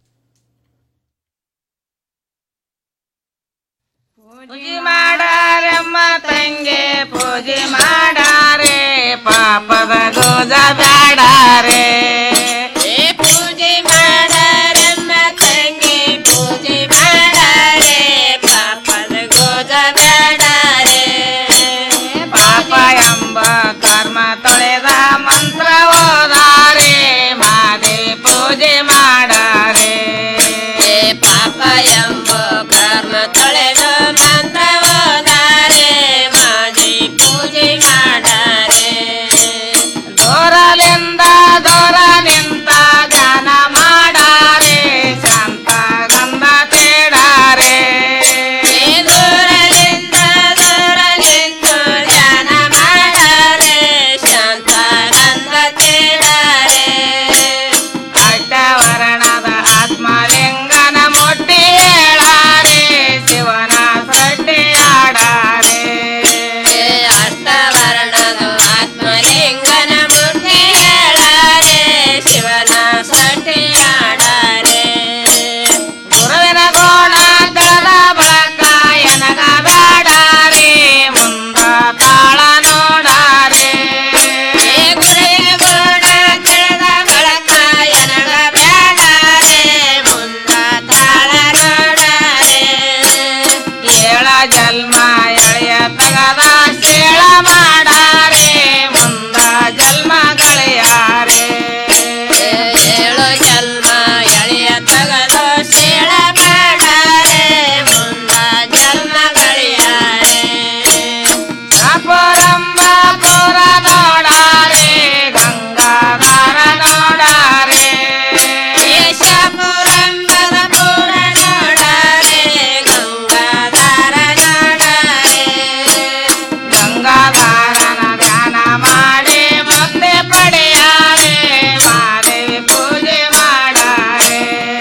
ಪೂಜೆ ಮಾಡಾರಮ್ಮ ತಂಗೆ ಪೂಜೆ ಮಾಡಾರೆ ಪಾಪದ ಗೋಜ ಬ್ಯಾಡಾರೆ ಪೂಜೆ ಮಾಡಾರಮ್ಮ ತಂಗೆ ಪೂಜೆ ಮಾಡಾರೆ ಪಾಪದ ಗೋಜ ಬ್ಯಾಡಾರೆ ಪಾಪ ಎಂಬ ಕರ್ಮ ತೊಳೆದ ಮಂತ್ರ ಓದಾರೆ ಮಾದೆ ಪೂಜೆ ಮಾಡಾರೆ ಪಾಪ ಎಂಬ ಕರ್ಮ ತೊಳೆದ ಮಂತ್ರ ಓದಾರೆ ಮಾದಿ ಪೂಜೆ ಮಾಡಾರೆ ದೂರಲಿಂದ ದೂರ ನಿಂತ ಗಾನ ಮಾಡಾರೆ ಶಾಂತ ಗಂಧ ತೇಡಾರೆ ದೂರಲಿಂದ ದೂರ ನಿಂತು ಧ್ಯಾನ ಮಾಡಾರೆ ಶಾಂತ ಗಂಧ ತೇಡಾರೆ ಅಡ್ಡವರ್ಣದ ಆತ್ಮಲಿಂಗನ ಮುಟ್ಟಿ ಹೇಳಾರೆ ಶಿವನ ಸಡ್ಡಿ ಆಡಾರೆ ಅಷ್ಟವರ್ಣದ ಆತ್ಮಲಿಂಗನ ಮುಟ್ಟಿ ಹೇಳಾರೆ ಶಿವನ ಸಡ್ಡಿ ಆಡಾರೆ ಗುರುವಿನ ಗೋಣ ತೆಳದ ಬಳಕ ಎನಗ ಬೇಡಾರೆ ಮುಂದ ತಾಳ ನೋಡಾರೆ ಗುರುವಿನ ಗೋಣ ತೆಳದ ಬಳಕ ಎನಗ ಬೇಡಾರೆ ಮುಂದ ತಾಳ ನೋಡಾರೆ ಏಳ ಜನ್ಮ ಎಳೆಯ ತಗದ ಶೇಳ ಮಾಡಾರೆ ಮುಂದ ಜನ್ಮ ಗಳಿಯಾರೆ ಏಳು ಜನ್ಮ ಎಳೆಯ ತಗದ ಶೇಳ ಮಾಡಾರೆ ಮುಂದ ಜನ್ಮ ಗಳಿಯಾರೆ ಅಪರಂಬ ಪುರ ನೋಡಾರೆ ಗಂಗಾಧಾರ ನೋಡಾರೆ ಶಪುರಂಬದ ಪುರ ನೋಡಾರೆ ಗಂಗಾಧಾರ ನೋಡಾರೆ ಗಂಗಾಧಾರನ ಧ್ಯಾನ ಮಾಡಿ ಮುಂದೆ ಪಡೆಯಾರೆ ಮಾದೇವಿ ಪೂಜೆ ಮಾಡಾರೆ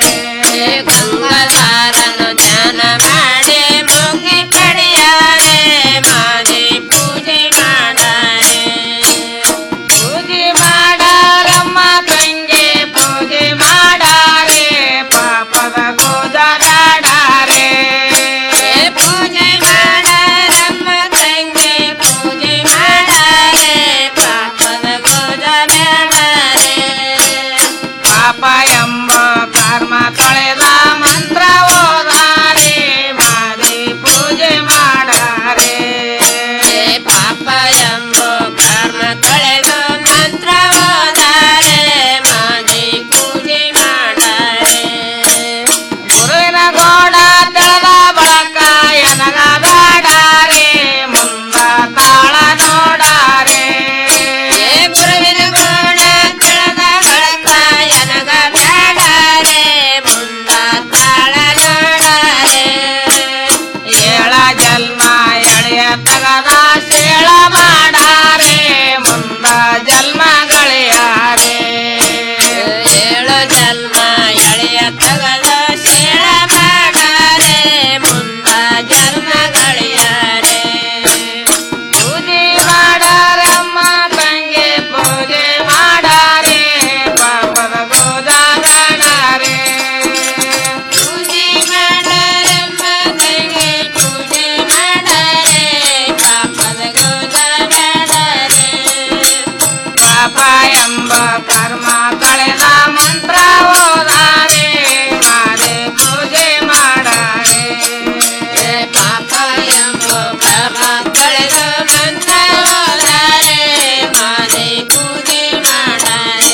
ಗಂಗಾಧಾರನ ಧ್ಯಾನ ಮಾಡಿ ಮುಗಿ ಪಡೆಯಾರೆ ಮಾದೇ ಪೂಜೆ ಮಾಡಾರೆ ಪೂಜೆ ಮಾಡಾರಮ್ಮ ತಂಗೆ ಪೂಜೆ ಮಾಡಾರೆ ಪಾಪದ ಗೋದ ಬ್ಯಾಡಾರೆ ಪೂಜೆ ಮಾಡಾರಮ್ಮ ತಂಗೆ ಪೂಜೆ ಮಾಡಾರೆ ಪಾಪದ ಗೋದ ಬ್ಯಾಡಾರೆ ಪಾಪ ಎಂಬ ಕರ್ಮ ತೊಳೆದ ಮಂತ್ರ ಓದಾರೆ ಮಾದಿ ಪೂಜೆ ಮಾಡಾರೆ ಪಾಪ ಎಂಬ ಕರ್ಮ ತೊಳೆದ ಮಂತ್ರ ಓದಾರೆ ಮಾದಿ ಪೂಜೆ ಮಾಡಾರೆ ಗುರುವಿನ ಗೋಡ ತೆಳದ ಬಳಕ ಎನಗ ಬೇಡಾರೆ ಮುಂದ ತಾಳ ನೋಡಾರೆ ಗುರುವಿನ ಗೋಡ ತೆಳದ ಬಳಕ ಎನಗ ಬೇಡಾರೆ ಮುಂದ ತಾಳ ನೋಡಾರೆ ಏಳ ಜನ್ಮ ಎಳೆಯ ತಗದ ಶೇಳ ಮಾಡಾರೆ ಮುಂದ ಜನ್ಮ ಗಳಿಯಾರೆ ಏಳು ಜನ್ಮ ಎಳೆಯ ತಗದ ಶೇಳ ಮಾಡಾರೆ ಮುಂದ ಜನ್ಮ ಗಳಿಯಾರೆ ಪೂಜೆ ಮಾಡಾರಮ್ಮ ತಂಗೆ ಪೂಜೆ ಮಾಡಾರೆ ಪಾಪದ ಗೋದ ಬೇಡಾರೆ ಪೂಜೆ ಮಾಡಾರಮ್ಮ ತಂಗೆ ಪೂಜೆ ಮಾಡಾರೆ ಪಾಪದ ಗೋದ ಬೇಡಾರೆ ಪಾಪ ಎಂಬ ಕರ್ಮ ಕಳೆದ ಮಂತ್ರ ಓದಾರೆ ಮಾದೆ ಪೂಜೆ ಮಾಡಾರೆ ಪಾಪ ಎಂಬ ಕರ್ಮ ಕಳೆದ ಮಂತ್ರ ಓದಾರೆ ಮಾದೆ ಪೂಜೆ ಮಾಡಾರೆ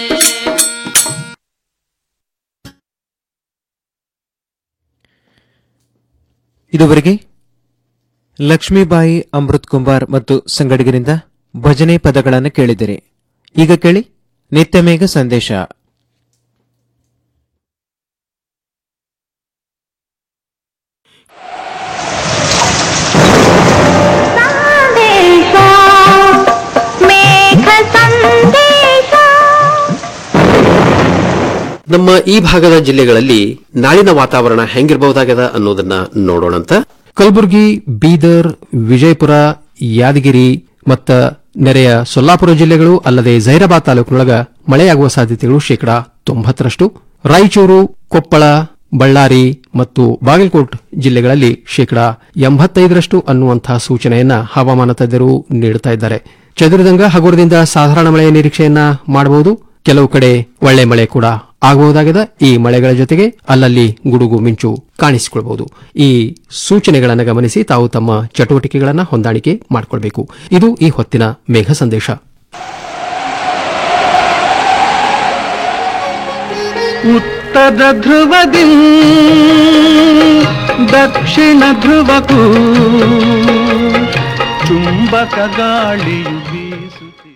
ಇದುವರೆಗೆ ಲಕ್ಷ್ಮೀಬಾಯಿ ಅಮೃತ್ ಕುಂಬಾರ್ ಮತ್ತು ಸಂಗಡಿಗರಿಂದ ಭಜನೆ ಪದಗಳನ್ನು ಕೇಳಿದಿರಿ ಈಗ ಕೇಳಿ ನಿತ್ಯಮೇಘ ಸಂದೇಶ ನಮ್ಮ ಈ ಭಾಗದ ಜಿಲ್ಲೆಗಳಲ್ಲಿ ನಾಳಿನ ವಾತಾವರಣ ಹೆಂಗಿರಬಹುದಾಗದ ಅನ್ನೋದನ್ನ ನೋಡೋಣಂತ ಕಲಬುರಗಿ ಬೀದರ್ ವಿಜಯಪುರ ಯಾದಗಿರಿ ಮತ್ತ ನೆರೆಯ ಸೊಲ್ಲಾಪುರ ಜಿಲ್ಲೆಗಳು ಅಲ್ಲದೆ ಜೈರಾಬಾದ್ ತಾಲೂಕಿನೊಳಗ ಮಳೆಯಾಗುವ ಸಾಧ್ಯತೆಗಳು ಶೇಕಡಾ ತೊಂಬತ್ತರಷ್ಟು ರಾಯಚೂರು ಕೊಪ್ಪಳ ಬಳ್ಳಾರಿ ಮತ್ತು ಬಾಗಲಕೋಟ್ ಜಿಲ್ಲೆಗಳಲ್ಲಿ ಶೇಕಡಾ ಎಂಬತ್ತೈದರಷ್ಟು ಅನ್ನುವಂತಹ ಸೂಚನೆಯನ್ನ ಹವಾಮಾನ ತಜ್ಞರು ನೀಡುತ್ತಾ ಇದ್ದಾರೆ ಚದುರಿದಂಗ ಹಗುರದಿಂದ ಸಾಧಾರಣ ಮಳೆಯ ನಿರೀಕ್ಷೆಯನ್ನ ಮಾಡಬಹುದು ಕೆಲವು ಕಡೆ ಒಳ್ಳೆ ಮಳೆ ಕೂಡ ಆಗಬಹುದಾಗಿದೆ ಈ ಮಳೆಗಳ ಜೊತೆಗೆ ಅಲ್ಲಲ್ಲಿ ಗುಡುಗು ಮಿಂಚು ಕಾಣಿಸಿಕೊಳ್ಳಬಹುದು ಈ ಸೂಚನೆಗಳನ್ನು ಗಮನಿಸಿ ತಾವು ತಮ್ಮ ಚಟುವಟಿಕೆಗಳನ್ನು ಹೊಂದಾಣಿಕೆ ಮಾಡಿಕೊಳ್ಬೇಕು ಇದು ಈ ಹೊತ್ತಿನ ಮೇಘ ಸಂದೇಶ ಉತ್ತರ ಧ್ರುವದಿ ದಕ್ಷಿಣ ಧ್ರುವಕ್ಕೂ ಚುಂಬಕ ಗಾಳಿಯು ಬೀಸುತ್ತಿದೆ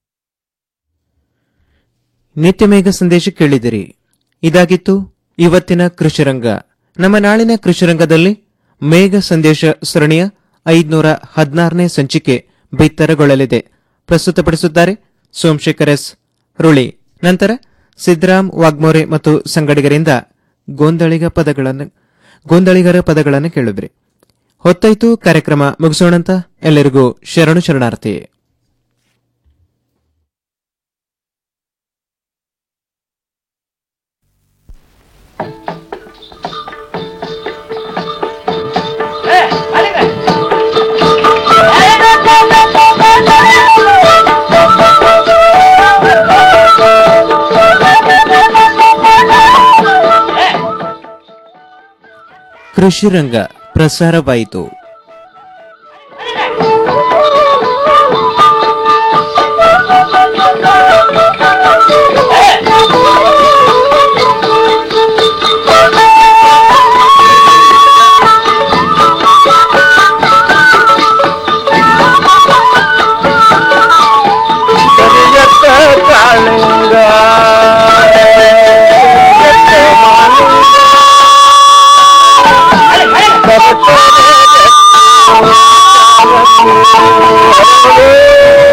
ನಿತ್ಯ ಮೇಘ ಸಂದೇಶ ಕೇಳಿದಿರಿ ಇದಾಗಿತ್ತು ಇವತ್ತಿನ ಕೃಷಿರಂಗ ನಮ್ಮ ನಾಳಿನ ಕೃಷಿರಂಗದಲ್ಲಿ ಮೇಘ ಸಂದೇಶ ಸರಣಿಯ ಐದುನೂರ ಹದಿನಾರನೇ ಸಂಚಿಕೆ ಬಿತ್ತರಗೊಳ್ಳಲಿದೆ ಪ್ರಸ್ತುತಪಡಿಸುತ್ತಾರೆ ಸೋಮಶೇಖರ್ ಎಸ್ ರುಳಿ ನಂತರ ಸಿದ್ದರಾಮ್ ವಾಗ್ಮೋರೆ ಮತ್ತು ಸಂಗಡಿಗರಿಂದ ಗೋಂದಳಿಗ ಪದಗಳನ್ನು ಗೋಂದಳಿಗರ ಪದಗಳನ್ನು ಕೇಳಿದ್ರಿ ಹೊತ್ತಾಯ್ತು ಕಾರ್ಯಕ್ರಮ ಮುಗಿಸೋಣಂತ ಎಲ್ಲರಿಗೂ ಶರಣು ಶರಣಾರ್ಥಿ ಕೃಷಿರಂಗ ಪ್ರಸಾರವಾಯಿತು ಕರಿಯತ್ತ ಕಾಳಿಂಗ ಕರಿಯತ್ತ ಮಾಲಿಂಗ.